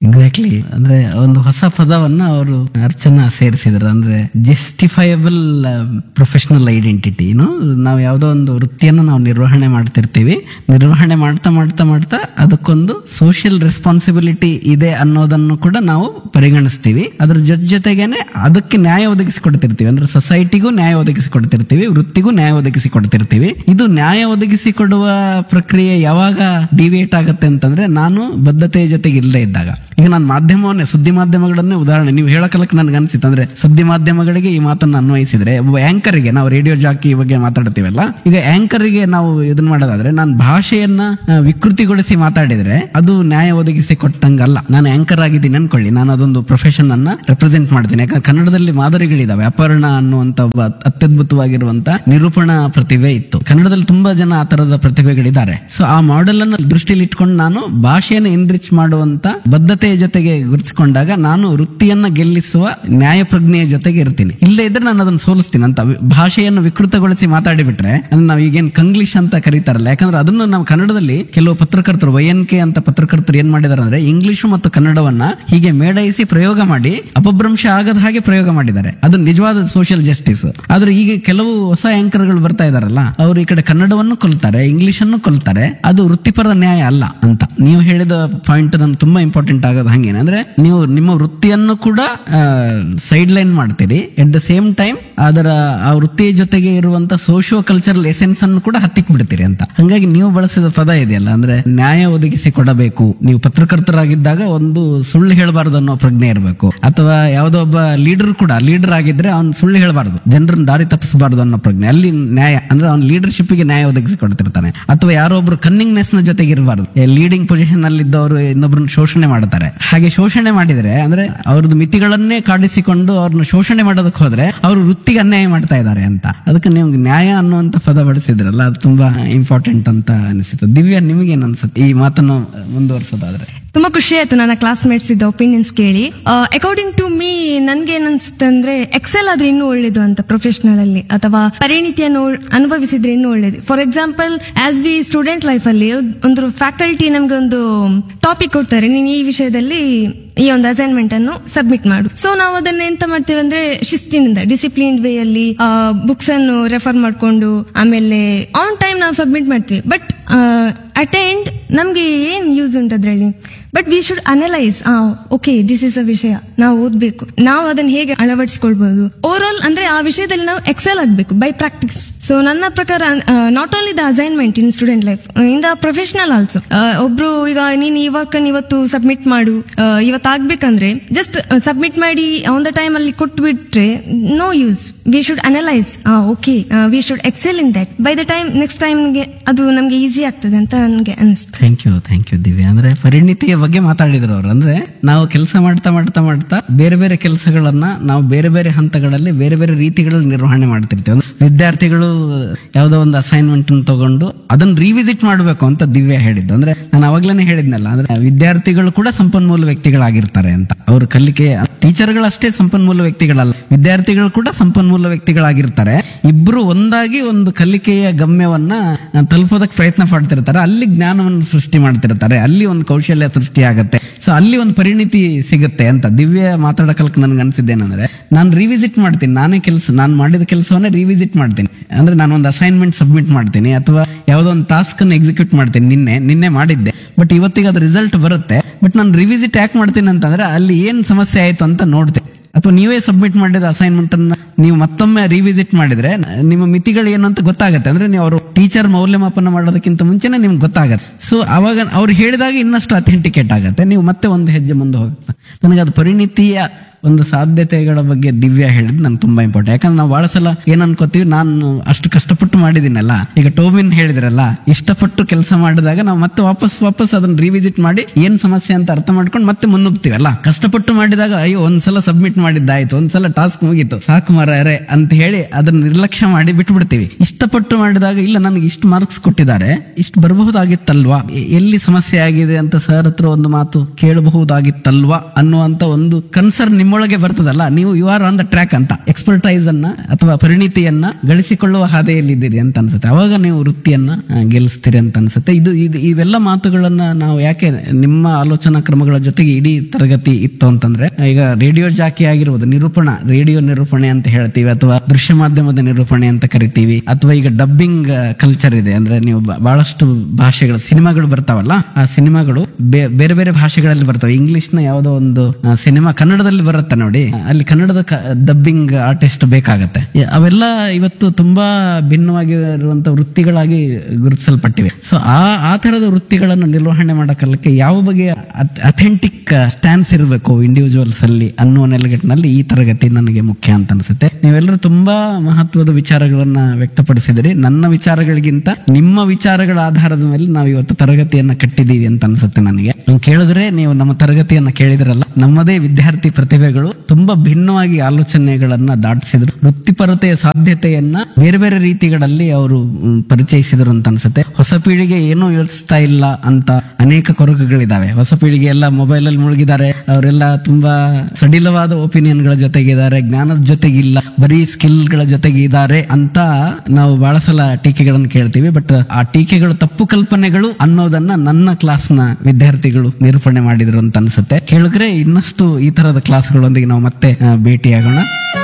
ಎಕ್ಸಾಕ್ಟ್ಲಿ ಅಂದ್ರೆ ಒಂದು ಹೊಸ ಪದವನ್ನ ಅವರು ಅರ್ಚನಾ ಸೇರಿಸಿದ್ರು ಅಂದ್ರೆ ಜಸ್ಟಿಫೈಯಬಲ್ ಪ್ರೊಫೆಷನಲ್ ಐಡೆಂಟಿಟಿ ಏನು ನಾವು ಯಾವುದೋ ಒಂದು ವೃತ್ತಿಯನ್ನು ನಾವು ನಿರ್ವಹಣೆ ಮಾಡ್ತಿರ್ತೀವಿ ನಿರ್ವಹಣೆ ಮಾಡ್ತಾ ಮಾಡ್ತಾ ಮಾಡ್ತಾ ಅದಕ್ಕೊಂದು ಸೋಷಿಯಲ್ ರೆಸ್ಪಾನ್ಸಿಬಿಲಿಟಿ ಇದೆ ಅನ್ನೋದನ್ನು ಕೂಡ ನಾವು ಪರಿಗಣಿಸ್ತೀವಿ ಅದ್ರ ಜೊತೆ ಜೊತೆಗೇನೆ ಅದಕ್ಕೆ ನ್ಯಾಯ ಒದಗಿಸಿ ಕೊಡ್ತಿರ್ತೀವಿ ಅಂದ್ರೆ ಸೊಸೈಟಿಗೂ ನ್ಯಾಯ ಒದಗಿಸಿ ಕೊಡ್ತಿರ್ತೀವಿ ವೃತ್ತಿಗೂ ನ್ಯಾಯ ಒದಗಿಸಿ ಕೊಡ್ತಿರ್ತೀವಿ ಇದು ನ್ಯಾಯ ಒದಗಿಸಿ ಕೊಡುವ ಪ್ರಕ್ರಿಯೆ ಯಾವಾಗ ಡಿವಿಯೇಟ್ ಆಗುತ್ತೆ ಅಂತಂದ್ರೆ ನಾನು ಬದ್ಧತೆಯ ಜೊತೆಗೆ ಇಲ್ಲದೆ ಇದ್ದಾಗ ಈಗ ನಾನು ಮಾಧ್ಯಮವನ್ನೇ ಸುದ್ದಿ ಮಾಧ್ಯಮಗಳನ್ನೇ ಉದಾಹರಣೆ ನೀವು ಹೇಳಕಲಕ್ಕೆ ನನ್ಗೆ ಅನ್ಸಿತ್ತು ಅಂದ್ರೆ ಸುದ್ದಿ ಮಾಧ್ಯಮಗಳಿಗೆ ಈ ಮಾತನ್ನು ಅನ್ವಯಿಸಿದ್ರೆ ಒಬ್ಬ ಆಂಕರ್ಗೆ ನಾವು ರೇಡಿಯೋ ಜಾಕಿ ಬಗ್ಗೆ ಮಾತಾಡ್ತೀವಲ್ಲ ಈಗ ಆಂಕರ್ಗೆ ನಾವು ಇದನ್ನ ಮಾಡೋದಾದ್ರೆ ನಾನು ಭಾಷೆಯನ್ನ ಆ, ವಿಕೃತಿಗೊಳಿಸಿ ಮಾತಾಡಿದ್ರೆ ಅದು ನ್ಯಾಯ ಒದಗಿಸಿ ಕೊಟ್ಟಂಗಲ್ಲ ನಾನು ಆಂಕರ್ ಆಗಿದ್ದೀನಿ ಅನ್ಕೊಳ್ಳಿ ನಾನು ಅದೊಂದು ಪ್ರೊಫೆಷನ್ ಅನ್ನ ರೆಪ್ರೆಸೆಂಟ್ ಮಾಡ್ತೀನಿ ಯಾಕಂದ್ರೆ ಕನ್ನಡದಲ್ಲಿ ಮಾದರಿಗಳಿದಾವೆ ಅಪರ್ಣ ಅನ್ನುವಂತ ಒಬ್ಬ ಅತ್ಯದ್ಭುತವಾಗಿರುವಂತ ನಿರೂಪಣಾ ಪ್ರತಿಭೆ ಇತ್ತು ಕನ್ನಡದಲ್ಲಿ ತುಂಬಾ ಜನ ಆ ತರದ ಪ್ರತಿಭೆಗಳಿದ್ದಾರೆ ಸೊ ಆ ಮಾಡೆಲ್ ಅನ್ನು ದೃಷ್ಟಿಯಲ್ಲಿ ಇಟ್ಕೊಂಡು ನಾನು ಭಾಷೆಯನ್ನು ಎನ್ರಿಚ್ ಮಾಡುವಂತ ಬದ್ಧತೆಯ ಜೊತೆಗೆ ಗುರುತಿಸಿಕೊಂಡಾಗ ನಾನು ವೃತ್ತಿಯನ್ನ ಗೆಲ್ಲಿಸುವ ನ್ಯಾಯ ಪ್ರಜ್ಞೆಯ ಜೊತೆಗೆ ಇರ್ತೀನಿ ಇಲ್ಲೇ ಇದ್ರೆ ನಾನು ಅದನ್ನು ಸೋಲಿಸ್ತೀನಿ ಅಂತ ವಿ- ಭಾಷೆಯನ್ನು ವಿಕೃತಗೊಳಿಸಿ ಮಾತಾಡಿಬಿಟ್ರೆ ಅಂದ್ರೆ ನಾವು ಈಗೇನ್ ಕಂಗ್ಲೀಷ್ ಅಂತ ಕರೀತಾರಲ್ಲ ಯಾಕಂದ್ರೆ ಅದನ್ನು ನಾವು ಕನ್ನಡದಲ್ಲಿ ಕೆಲವು ಪತ್ರಕರ್ತರು ವೈ ಎನ್ ಕೆ ಅಂತ ಪತ್ರಕರ್ತರು ಏನ್ ಮಾಡಿದಾರೆ ಅಂದ್ರೆ ಇಂಗ್ಲಿಷ್ ಮತ್ತು ಕನ್ನಡವನ್ನ ಹೀಗೆ ಮೇಳೈಸಿ ಪ್ರಯೋಗ ಮಾಡಿ ಅಪಭ್ರಂಶ ಆಗದ ಹಾಗೆ ಪ್ರಯೋಗ ಮಾಡಿದ್ದಾರೆ ಅದು ನಿಜವಾದ ಸೋಷಿಯಲ್ ಜಸ್ಟಿಸ್ ಆದ್ರೆ ಈಗ ಕೆಲವು ಹೊಸ ಆಂಕರ್ಗಳು ಬರ್ತಾ ಇದಾರಲ್ಲ ಅವರು ಈ ಕಡೆ ಕನ್ನಡವನ್ನು ಕೊಲ್ತಾರೆ ಇಂಗ್ಲಿಷ್ ಅನ್ನು ಕೊಲ್ತಾರೆ ಅದು ವೃತ್ತಿಪರ ನ್ಯಾಯ ಅಲ್ಲ ಅಂತ ನೀವು ಹೇಳಿದ ಪಾಯಿಂಟ್ ನನ್ಗೆ ತುಂಬಾ ಇಂಪಾರ್ಟೆಂಟ್ ಆಗೋದು ಹಂಗೇನೆ ಅಂದ್ರೆ ನೀವು ನಿಮ್ಮ ವೃತ್ತಿಯನ್ನು ಕೂಡ ಸೈಡ್ ಲೈನ್ ಮಾಡ್ತೀರಿ ಎಟ್ ದ ಸೇಮ್ ಟೈಮ್ ಅದರ ಆ ವೃತ್ತಿಯ ಜೊತೆಗೆ ಇರುವಂತ ಸೋಶಿಯೋ ಕಲ್ಚರಲ್ ಎಸೆನ್ಸ್ ಅನ್ನು ಕೂಡ ಹತ್ತಿಕ್ ಬಿಡ್ತೀರಿ ಅಂತ ಹಂಗಾಗಿ ನೀವು ಬಳಸಿದ ಪದ ಇದೆಯಲ್ಲ ಅಂದ್ರೆ ನ್ಯಾಯ ಒದಗಿಸಿ ಕೊಡಬೇಕು ನೀವು ಪತ್ರಕರ್ತರಾಗಿದ್ದಾಗ ಒಂದು ಸುಳ್ಳು ಹೇಳಬಾರದು ಅನ್ನೋ ಪ್ರಜ್ಞೆ ಇರಬೇಕು ಅಥವಾ ಯಾವುದೋ ಒಬ್ಬ ಲೀಡರ್ ಕೂಡ ಲೀಡರ್ ಆಗಿದ್ರೆ ಅವ್ನು ಸುಳ್ಳು ಹೇಳಬಾರದು ಜನರನ್ನ ದಾರಿ ತಪ್ಪಿಸಬಾರದು ಅನ್ನೋ ಪ್ರಜ್ಞೆ ಅಲ್ಲಿ ನ್ಯಾಯ ಅಂದ್ರೆ ಅವ್ನ ಲೀಡರ್ಶಿಪ್ ಗೆ ನ್ಯಾಯ ಒದಗಿಸಿ ಕೊಡ್ತಿರ್ತಾನೆ ಅಥವಾ ಯಾರೋ ಒಬ್ರು ಕನ್ನಿಂಗ್ನೆಸ್ ನ ಜೊತೆಗೆ ಇರಬಾರದು ಲೀಡಿಂಗ್ ಪೊಸಿಷನ್ ಅಲ್ಲಿ ಇದ್ದವರು ಇನ್ನೊಬ್ರನ್ನ ಶೋಷಣೆ ಮಾಡ್ತಾರೆ ಹಾಗೆ ಶೋಷಣೆ ಮಾಡಿದ್ರೆ ಅಂದ್ರೆ ಅವ್ರದ್ದು ಮಿತಿಗಳನ್ನೇ ಕಾಡಿಸಿಕೊಂಡು ಅವ್ರನ್ನ ಶೋಷಣೆ ಮಾಡೋದಕ್ಕೆ ಹೋದ್ರೆ ಅವರು ವೃತ್ತಿಗೆ ಅನ್ಯಾಯ ಮಾಡ್ತಾ ಇದ್ದಾರೆ ಅಂತ ಅದಕ್ಕೆ ನಿಮ್ಗೆ ನ್ಯಾಯ ಅನ್ನುವಂತ ಪದ ಬಳಸಿದ್ರಲ್ಲ ಅದು ತುಂಬಾ ಇಂಪಾರ್ಟೆಂಟ್ ಅಂತ ಅನಿಸುತ್ತೆ ದಿವ್ಯಾ ನಿಮಗೇನ್ ಅನ್ಸುತ್ತೆ ಈ ಮಾತನ್ನು ಮುಂದುವರಿಸೋದಾದ್ರೆ ತುಂಬಾ ಖುಷಿ ಆಯ್ತು ನನ್ನ ಕ್ಲಾಸ್ಮೇಟ್ಸ್ ಇದ್ದ ಒಪಿನಿಯನ್ಸ್ ಕೇಳಿ ಅಕಾರ್ಡಿಂಗ್ ಟು ಮೀ ನನ್ಗೆ ಏನ್ ಅನ್ಸುತ್ತೆ ಅಂದ್ರೆ ಎಕ್ಸೆಲ್ ಆದ್ರೆ ಇನ್ನೂ ಒಳ್ಳೇದು ಅಂತ ಪ್ರೊಫೆಷನಲ್ ಅಲ್ಲಿ ಅಥವಾ ಪರಿಣಿತಿಯನ್ನು ಅನುಭವಿಸಿದ್ರೆ ಇನ್ನೂ ಒಳ್ಳೇದು for example as we student life ಅಲ್ಲಿ ಒಂದು ಫ್ಯಾಕಲ್ಟಿ ನಮ್ಗೆ ಒಂದು ಟಾಪಿಕ್ ಕೊಡ್ತಾರೆ ನೀನು ಈ ವಿಷಯದಲ್ಲಿ ಈ ಒಂದು ಅಸೈನ್ಮೆಂಟ್ ಅನ್ನು ಸಬ್ಮಿಟ್ ಮಾಡು ಸೊ ನಾವು ಅದನ್ನ ಎಂತ ಮಾಡ್ತೇವೆ ಅಂದ್ರೆ ಶಿಸ್ತಿನಿಂದ ಡಿಸಿಪ್ಲಿನ್ ವೇ ಅಲ್ಲಿ ಬುಕ್ಸ್ ಅನ್ನು ರೆಫರ್ ಮಾಡ್ಕೊಂಡು ಆಮೇಲೆ ಆನ್ ಟೈಮ್ ನಾವು ಸಬ್ಮಿಟ್ ಮಾಡ್ತೀವಿ ಬಟ್ ಅಟ್ ಎಂಡ್ ನಮ್ಗೆ ಏನ್ ಯೂಸ್ ಉಂಟು ಅದ್ರಲ್ಲಿ but we should analyse okay this is a ವಿಷಯ ನಾವು ಓದ್ಬೇಕು ನಾವು ಅದನ್ನ ಹೇಗೆ ಅಳವಡಿಸ್ಕೊಳ್ಬಹುದು ಓವರ್ ಆಲ್ ಅಂದ್ರೆ ಆ ವಿಷಯದಲ್ಲಿ ನಾವು ಎಕ್ಸೆಲ್ ಆಗ್ಬೇಕು ಬೈ ಪ್ರಾಕ್ಟಿಸ್ ಸೊ ನನ್ನ ಪ್ರಕಾರ not only the assignment in student life in the professional also ಒಬ್ರು ಈಗ ನೀನು ಈ ವರ್ಕ್ ಅನ್ನು ಇವತ್ತು ಸಬ್ಮಿಟ್ ಮಾಡು ಆ, ಇವತ್ತು ಆಗ್ಬೇಕಂದ್ರೆ ಜಸ್ಟ್ ಸಬ್ಮಿಟ್ ಮಾಡಿ ಆನ್ ದ ಟೈಮ್ ಅಲ್ಲಿ ಕೊಟ್ಟು ಬಿಟ್ರೆ no use we should analyse okay we should excel in that by the time next ಟೈಮ್ಗೆ ಅದು ನಮ್ಗೆ ಈಸಿ ಆಗ್ತದೆ ಅಂತ ನನಗೆ ಅನಿಸ್ತು thank you thank you Divya ಅಂದ್ರೆ ಪರಿಣಿತಿಯ ಬಗ್ಗೆ ಮಾತಾಡಿದ್ರು ಅವ್ರು ಅಂದ್ರೆ ನಾವು ಕೆಲಸ ಮಾಡ್ತಾ ಮಾಡ್ತಾ ಮಾಡ್ತಾ ಬೇರೆ ಬೇರೆ ಕೆಲಸಗಳನ್ನ ನಾವು ಬೇರೆ ಬೇರೆ ಹಂತಗಳಲ್ಲಿ ಬೇರೆ ಬೇರೆ ರೀತಿಗಳಲ್ಲಿ ನಿರ್ವಹಣೆ ಮಾಡ್ತಿರ್ತೀವಿ ಅಂದ್ರೆ ವಿದ್ಯಾರ್ಥಿಗಳು ಯಾವುದೋ ಒಂದು ಅಸೈನ್ಮೆಂಟ್ ತಗೊಂಡು ಅದನ್ನ ರಿವಿಸಿಟ್ ಮಾಡಬೇಕು ಅಂತ ದಿವ್ಯಾ ಹೇಳಿದ್ದು ಅಂದ್ರೆ ನಾನು ಅವಾಗ್ಲೇನೆ ಹೇಳಿದ್ನಲ್ಲ ಅಂದ್ರೆ ವಿದ್ಯಾರ್ಥಿಗಳು ಕೂಡ ಸಂಪನ್ಮೂಲ ವ್ಯಕ್ತಿಗಳಾಗಿರ್ತಾರೆ ಅಂತ ಅವರು ಕಲಿಕೆ ಟೀಚರ್ಗಳಷ್ಟೇ ಸಂಪನ್ಮೂಲ ವ್ಯಕ್ತಿಗಳಲ್ಲ ವಿದ್ಯಾರ್ಥಿಗಳು ಕೂಡ ಸಂಪನ್ಮೂಲ ವ್ಯಕ್ತಿಗಳಾಗಿರ್ತಾರೆ ಇಬ್ರು ಒಂದಾಗಿ ಒಂದು ಕಲಿಕೆಯ ಗಮ್ಯವನ್ನ ತಲುಪೋದಕ್ಕೆ ಪ್ರಯತ್ನ ಪಡ್ತಿರ್ತಾರೆ ಅಲ್ಲಿ ಜ್ಞಾನವನ್ನು ಸೃಷ್ಟಿ ಮಾಡ್ತಿರ್ತಾರೆ ಅಲ್ಲಿ ಒಂದು ಕೌಶಲ್ಯ ಸೃಷ್ಟಿ ಆಗತ್ತೆ ಸೊ ಅಲ್ಲಿ ಒಂದು ಪರಿಣಿತಿ ಸಿಗುತ್ತೆ ಅಂತ ದಿವ್ಯ ಮಾತಾಡಕಲ್ಕ ನನ್ಗೆ ಅನ್ಸಿದ್ದೇನಂದ್ರೆ ನಾನು ರಿವಿಸಿಟ್ ಮಾಡ್ತೀನಿ ನಾನೇ ಕೆಲಸ ನಾನು ಮಾಡಿದ ಕೆಲಸವನ್ನೇ ರಿವಿಸಿಟ್ ಮಾಡ್ತೀನಿ ಅಂದ್ರೆ ನಾನು ಒಂದು ಅಸೈನ್ಮೆಂಟ್ ಸಬ್ಮಿಟ್ ಮಾಡ್ತೀನಿ ಅಥವಾ ಯಾವುದೋ ಒಂದು ಟಾಸ್ಕ್ ಅನ್ನು ಎಕ್ಸಿಕ್ಯೂಟ್ ಮಾಡ್ತೀನಿ ನಿನ್ನೆ ನಿನ್ನೆ ಮಾಡಿದ್ದೆ ಬಟ್ ಇವತ್ತಿಗೆ ಅದು ರಿಸಲ್ಟ್ ಬರುತ್ತೆ ಬಟ್ ನಾನು ರಿವಿಸಿಟ್ ಯಾಕೆ ಮಾಡ್ತೀನಿ ಅಂತಂದ್ರೆ ಅಲ್ಲಿ ಏನ್ ಸಮಸ್ಯೆ ಆಯ್ತು ಅಂತ ನೋಡ್ತೀನಿ ಅಥವಾ ನೀವೇ ಸಬ್ಮಿಟ್ ಮಾಡಿದ ಅಸೈನ್ಮೆಂಟ್ ಅನ್ನ ನೀವು ಮತ್ತೊಮ್ಮೆ ರಿವಿಸಿಟ್ ಮಾಡಿದ್ರೆ ನಿಮ್ಮ ಮಿತಿಗಳು ಏನು ಅಂತ ಗೊತ್ತಾಗುತ್ತೆ ಅಂದ್ರೆ ನೀವು ಅವರು ಟೀಚರ್ ಮೌಲ್ಯಮಾಪನ ಮಾಡೋದಕ್ಕಿಂತ ಮುಂಚೆನೆ ನಿಮ್ಗೆ ಗೊತ್ತಾಗತ್ತೆ ಸೊ ಅವಾಗ ಅವ್ರು ಹೇಳಿದಾಗ ಇನ್ನಷ್ಟು ಅಥೆಂಟಿಕೇಟ್ ಆಗುತ್ತೆ ನೀವು ಮತ್ತೆ ಒಂದು ಹೆಜ್ಜೆ ಮುಂದೆ ಹೋಗುತ್ತೆ ನನಗೆ ಅದು ಪರಿಣಿತಿಯ ಒಂದು ಸಾಧ್ಯತೆಗಳ ಬಗ್ಗೆ ದಿವ್ಯ ಹೇಳಿದ್ ನಂಗೆ ತುಂಬಾ ಇಂಪಾರ್ಟೆಂಟ್ ಯಾಕಂದ್ರೆ ನಾವು ಬಹಳ ಸಲ ಏನ್ ಅನ್ಕೋತೀವಿ ನಾನು ಅಷ್ಟು ಕಷ್ಟಪಟ್ಟು ಮಾಡಿದ್ದೀನಲ್ಲ ಈಗ ಟೋಬಿನ್ ಹೇಳಿದ್ರಲ್ಲ ಇಷ್ಟಪಟ್ಟು ಕೆಲಸ ಮಾಡಿದಾಗ ನಾವು ಮತ್ತೆ ವಾಪಸ್ ವಾಪಸ್ ಅದನ್ನ ರಿವಿಸಿಟ್ ಮಾಡಿ ಏನ್ ಸಮಸ್ಯೆ ಅಂತ ಅರ್ಥ ಮಾಡ್ಕೊಂಡು ಮತ್ತೆ ಮುನ್ನುಗ್ತೀವಲ್ಲ ಕಷ್ಟಪಟ್ಟು ಮಾಡಿದಾಗ ಅಯ್ಯೋ ಒಂದ್ಸಲ ಸಬ್ಮಿಟ್ ಮಾಡಿದ್ದಾಯ್ತು ಒಂದ್ಸಲ ಟಾಸ್ಕ್ ಮುಗೀತು ಸಾಕು ಮಾರಾಯರೆ ಅಂತ ಹೇಳಿ ಅದನ್ನ ನಿರ್ಲಕ್ಷ್ಯ ಮಾಡಿ ಬಿಟ್ಬಿಡ್ತೀವಿ ಇಷ್ಟಪಟ್ಟು ಮಾಡಿದಾಗ ಇಲ್ಲ ನನಗೆ ಇಷ್ಟು ಮಾರ್ಕ್ಸ್ ಕೊಟ್ಟಿದ್ದಾರೆ ಇಷ್ಟು ಬರಬಹುದಾಗಿತ್ತಲ್ವಾ ಎ- ಎಲ್ಲಿ ಸಮಸ್ಯೆ ಆಗಿದೆ ಅಂತ ಸರ್ ಹತ್ರ ಒಂದು ಮಾತು ಕೇಳಬಹುದಾಗಿತ್ತಲ್ವಾ ಅನ್ನುವಂತ ಒಂದು ಕನ್ಸರ್ನ್ ನಿಮ್ಮ ನಿಮ್ಮೊಳಗೆ ಬರ್ತದಲ್ಲ ನೀವು you are on the track ಅಂತ ಎಕ್ಸ್ಪರ್ಟೈಸ್ ಅನ್ನ ಅಥವಾ ಪರಿಣಿತಿಯನ್ನ ಗಳಿಸಿಕೊಳ್ಳುವ ಹಾದಿಯಲ್ಲಿದ್ದೀರಿ ಅಂತ ಅನ್ಸುತ್ತೆ ಅವಾಗ ನೀವು ವೃತ್ತಿಯನ್ನ ಆ, ಗೆಲ್ಲಿಸ್ತೀರಿ ಅಂತ ಅನ್ಸುತ್ತೆ ಇದು ಇದು ಇವೆಲ್ಲ ಮಾತುಗಳನ್ನ ನಾವು ಯಾಕೆ ನಿಮ್ಮ ಆಲೋಚನಾ ಕ್ರಮಗಳ ಜೊತೆಗೆ ಇಡೀ ತರಗತಿ ಇತ್ತು ಅಂತಂದ್ರೆ ಈಗ ರೇಡಿಯೋ ಜಾಕಿ ಆಗಿರ್ಬೋದು ನಿರೂಪಣ ರೇಡಿಯೋ ನಿರೂಪಣೆ ಅಂತ ಹೇಳ್ತೀವಿ ಅಥವಾ ದೃಶ್ಯ ಮಾಧ್ಯಮದ ನಿರೂಪಣೆ ಅಂತ ಕರಿತೀವಿ ಅಥವಾ ಈಗ ಡಬ್ಬಿಂಗ್ ಕಲ್ಚರ್ ಇದೆ ಅಂದ್ರೆ ನೀವು ಬ- ಬಹಳಷ್ಟು ಭಾಷೆಗಳು ಸಿನಿಮಾಗಳು ಬರ್ತಾವಲ್ಲ ಆ ಸಿನಿಮಾಗಳು ಬೇ- ಬೇರೆ ಬೇರೆ ಭಾಷೆಗಳಲ್ಲಿ ಬರ್ತವೆ ಇಂಗ್ಲಿಷ್ ನ ಯಾವುದೋ ಒಂದು ಆ, ಸಿನಿಮಾ ಕನ್ನಡದಲ್ಲಿ ಬರುತ್ತೆ ನೋಡಿ ಅಲ್ಲಿ ಕನ್ನಡದ ಡಬ್ಬಿಂಗ್ ಆರ್ಟಿಸ್ಟ್ ಬೇಕಾಗತ್ತೆ ಯ- ಅವೆಲ್ಲ ಇವತ್ತು ತುಂಬಾ ಭಿನ್ನವಾಗಿರುವಂತ ವೃತ್ತಿಗಳಾಗಿ ಗುರುತಿಸಲ್ಪಟ್ಟಿವೆ ಸೊ ಆ ಆ ತರದ ವೃತ್ತಿಗಳನ್ನು ನಿರ್ವಹಣೆ ಮಾಡಕ್ಕಲ್ಲಕ್ಕೆ ಯಾವ ಬಗೆಯ ಅಥೆಂಟಿಕ್ ಸ್ಟ್ಯಾನ್ಸ್ ಇರಬೇಕು ಇಂಡಿವಿಜುವಲ್ಸ್ ಅಲ್ಲಿ ಅನ್ನುವ ನೆಲೆಗಟ್ಟಿನಲ್ಲಿ ಈ ತರಗತಿ ನನಗೆ ಮುಖ್ಯ ಅಂತ ಅನ್ಸುತ್ತೆ ನೀವೆಲ್ಲರೂ ತುಂಬಾ ಮಹತ್ವದ ವಿಚಾರಗಳನ್ನ ವ್ಯಕ್ತಪಡಿಸಿದಿರಿ ನನ್ನ ವಿಚಾರಗಳಿಗಿಂತ ನಿಮ್ಮ ವಿಚಾರಗಳ ಆಧಾರದ ಮೇಲೆ ನಾವು ಇವತ್ತು ತರಗತಿಯನ್ನ ಕಟ್ಟಿದೀವಿ ಅಂತ ಅನ್ಸುತ್ತೆ ನನಗೆ ನೀವು ಕೇಳಿದ್ರೆ ನೀವು ನಮ್ಮ ತರಗತಿಯನ್ನ ಕೇಳಿದ್ರಲ್ಲ ನಮ್ಮದೇ ವಿದ್ಯಾರ್ಥಿ ಪ್ರತಿಭೆಗಳು ತುಂಬಾ ಭಿನ್ನವಾಗಿ ಆಲೋಚನೆಗಳನ್ನ ದಾಟಿಸಿದ್ರು ವೃತ್ತಿಪರತೆಯ ಸಾಧ್ಯತೆಯನ್ನ ಬೇರೆ ಬೇರೆ ರೀತಿಗಳಲ್ಲಿ ಅವರು ಮ್, ಪರಿಚಯಿಸಿದ್ರು ಅಂತ ಅನ್ಸುತ್ತೆ ಹೊಸ ಪೀಳಿಗೆ ಏನೂ ಯೋಚಿಸ್ತಾ ಇಲ್ಲ ಅಂತ ಅನೇಕ ಕೊರಗುಗಳಿದಾವೆ ಹೊಸ ಪೀಳಿಗೆ ಎಲ್ಲ ಮೊಬೈಲ್ ಅಲ್ಲಿ ಮುಳುಗಿದ್ದಾರೆ ಅವರೆಲ್ಲ ತುಂಬಾ ಸಡಿಲವಾದ ಒಪಿನಿಯನ್ ಗಳ ಜೊತೆಗಿದ್ದಾರೆ ಜ್ಞಾನದ ಜೊತೆಗಿಲ್ಲ ಬರೀ ಸ್ಕಿಲ್ ಗಳ ಜೊತೆಗೆ ಇದ್ದಾರೆ ಅಂತ ನಾವು ಬಹಳ ಸಲ ಟೀಕೆಗಳನ್ನು ಕೇಳ್ತೀವಿ ಬಟ್ ಆ ಟೀಕೆಗಳು ತಪ್ಪು ಕಲ್ಪನೆಗಳು ಅನ್ನೋದನ್ನ ನನ್ನ ಕ್ಲಾಸ್ ನ ವಿದ್ಯಾರ್ಥಿಗಳು ನಿರೂಪಣೆ ಮಾಡಿದ್ರು ಅಂತ ಅನ್ಸುತ್ತೆ ಕೇಳಿದ್ರೆ ಇನ್ನಷ್ಟು ಈ ತರದ ಕ್ಲಾಸ್ಗಳೊಂದಿಗೆ ನಾವು ಮತ್ತೆ ಆ, ಭೇಟಿಯಾಗೋಣ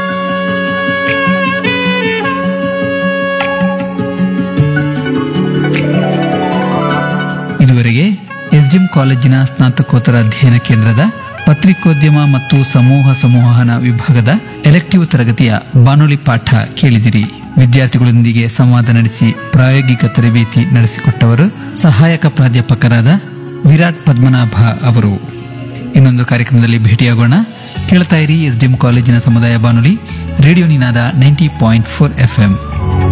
ಇದುವರೆಗೆ ಎಸ್ಡಿಎಂ ಕಾಲೇಜಿನ ಸ್ನಾತಕೋತ್ತರ ಅಧ್ಯಯನ ಕೇಂದ್ರದ ಪತ್ರಿಕೋದ್ಯಮ ಮತ್ತು ಸಮೂಹ ಸಂವಹನ ವಿಭಾಗದ ಎಲೆಕ್ಟಿವ್ ತರಗತಿಯ ಬಾನುಲಿ ಪಾಠ ಕೇಳಿದಿರಿ ವಿದ್ಯಾರ್ಥಿಗಳೊಂದಿಗೆ ಸಂವಾದ ನಡೆಸಿ ಪ್ರಾಯೋಗಿಕ ತರಬೇತಿ ನಡೆಸಿಕೊಟ್ಟವರು ಸಹಾಯಕ ಪ್ರಾಧ್ಯಾಪಕರಾದ ವಿರಾಟ್ ಪದ್ಮನಾಭ ಅವರು ಇನ್ನೊಂದು ಕಾರ್ಯಕ್ರಮದಲ್ಲಿ ಭೇಟಿಯಾಗೋಣ ಕೇಳ್ತಾ ಇರಿ ಎಸ್ಡಿಎಂ ಕಾಲೇಜಿನ ಸಮುದಾಯ ಬಾನುಲಿ radio Ninada ninety point four FM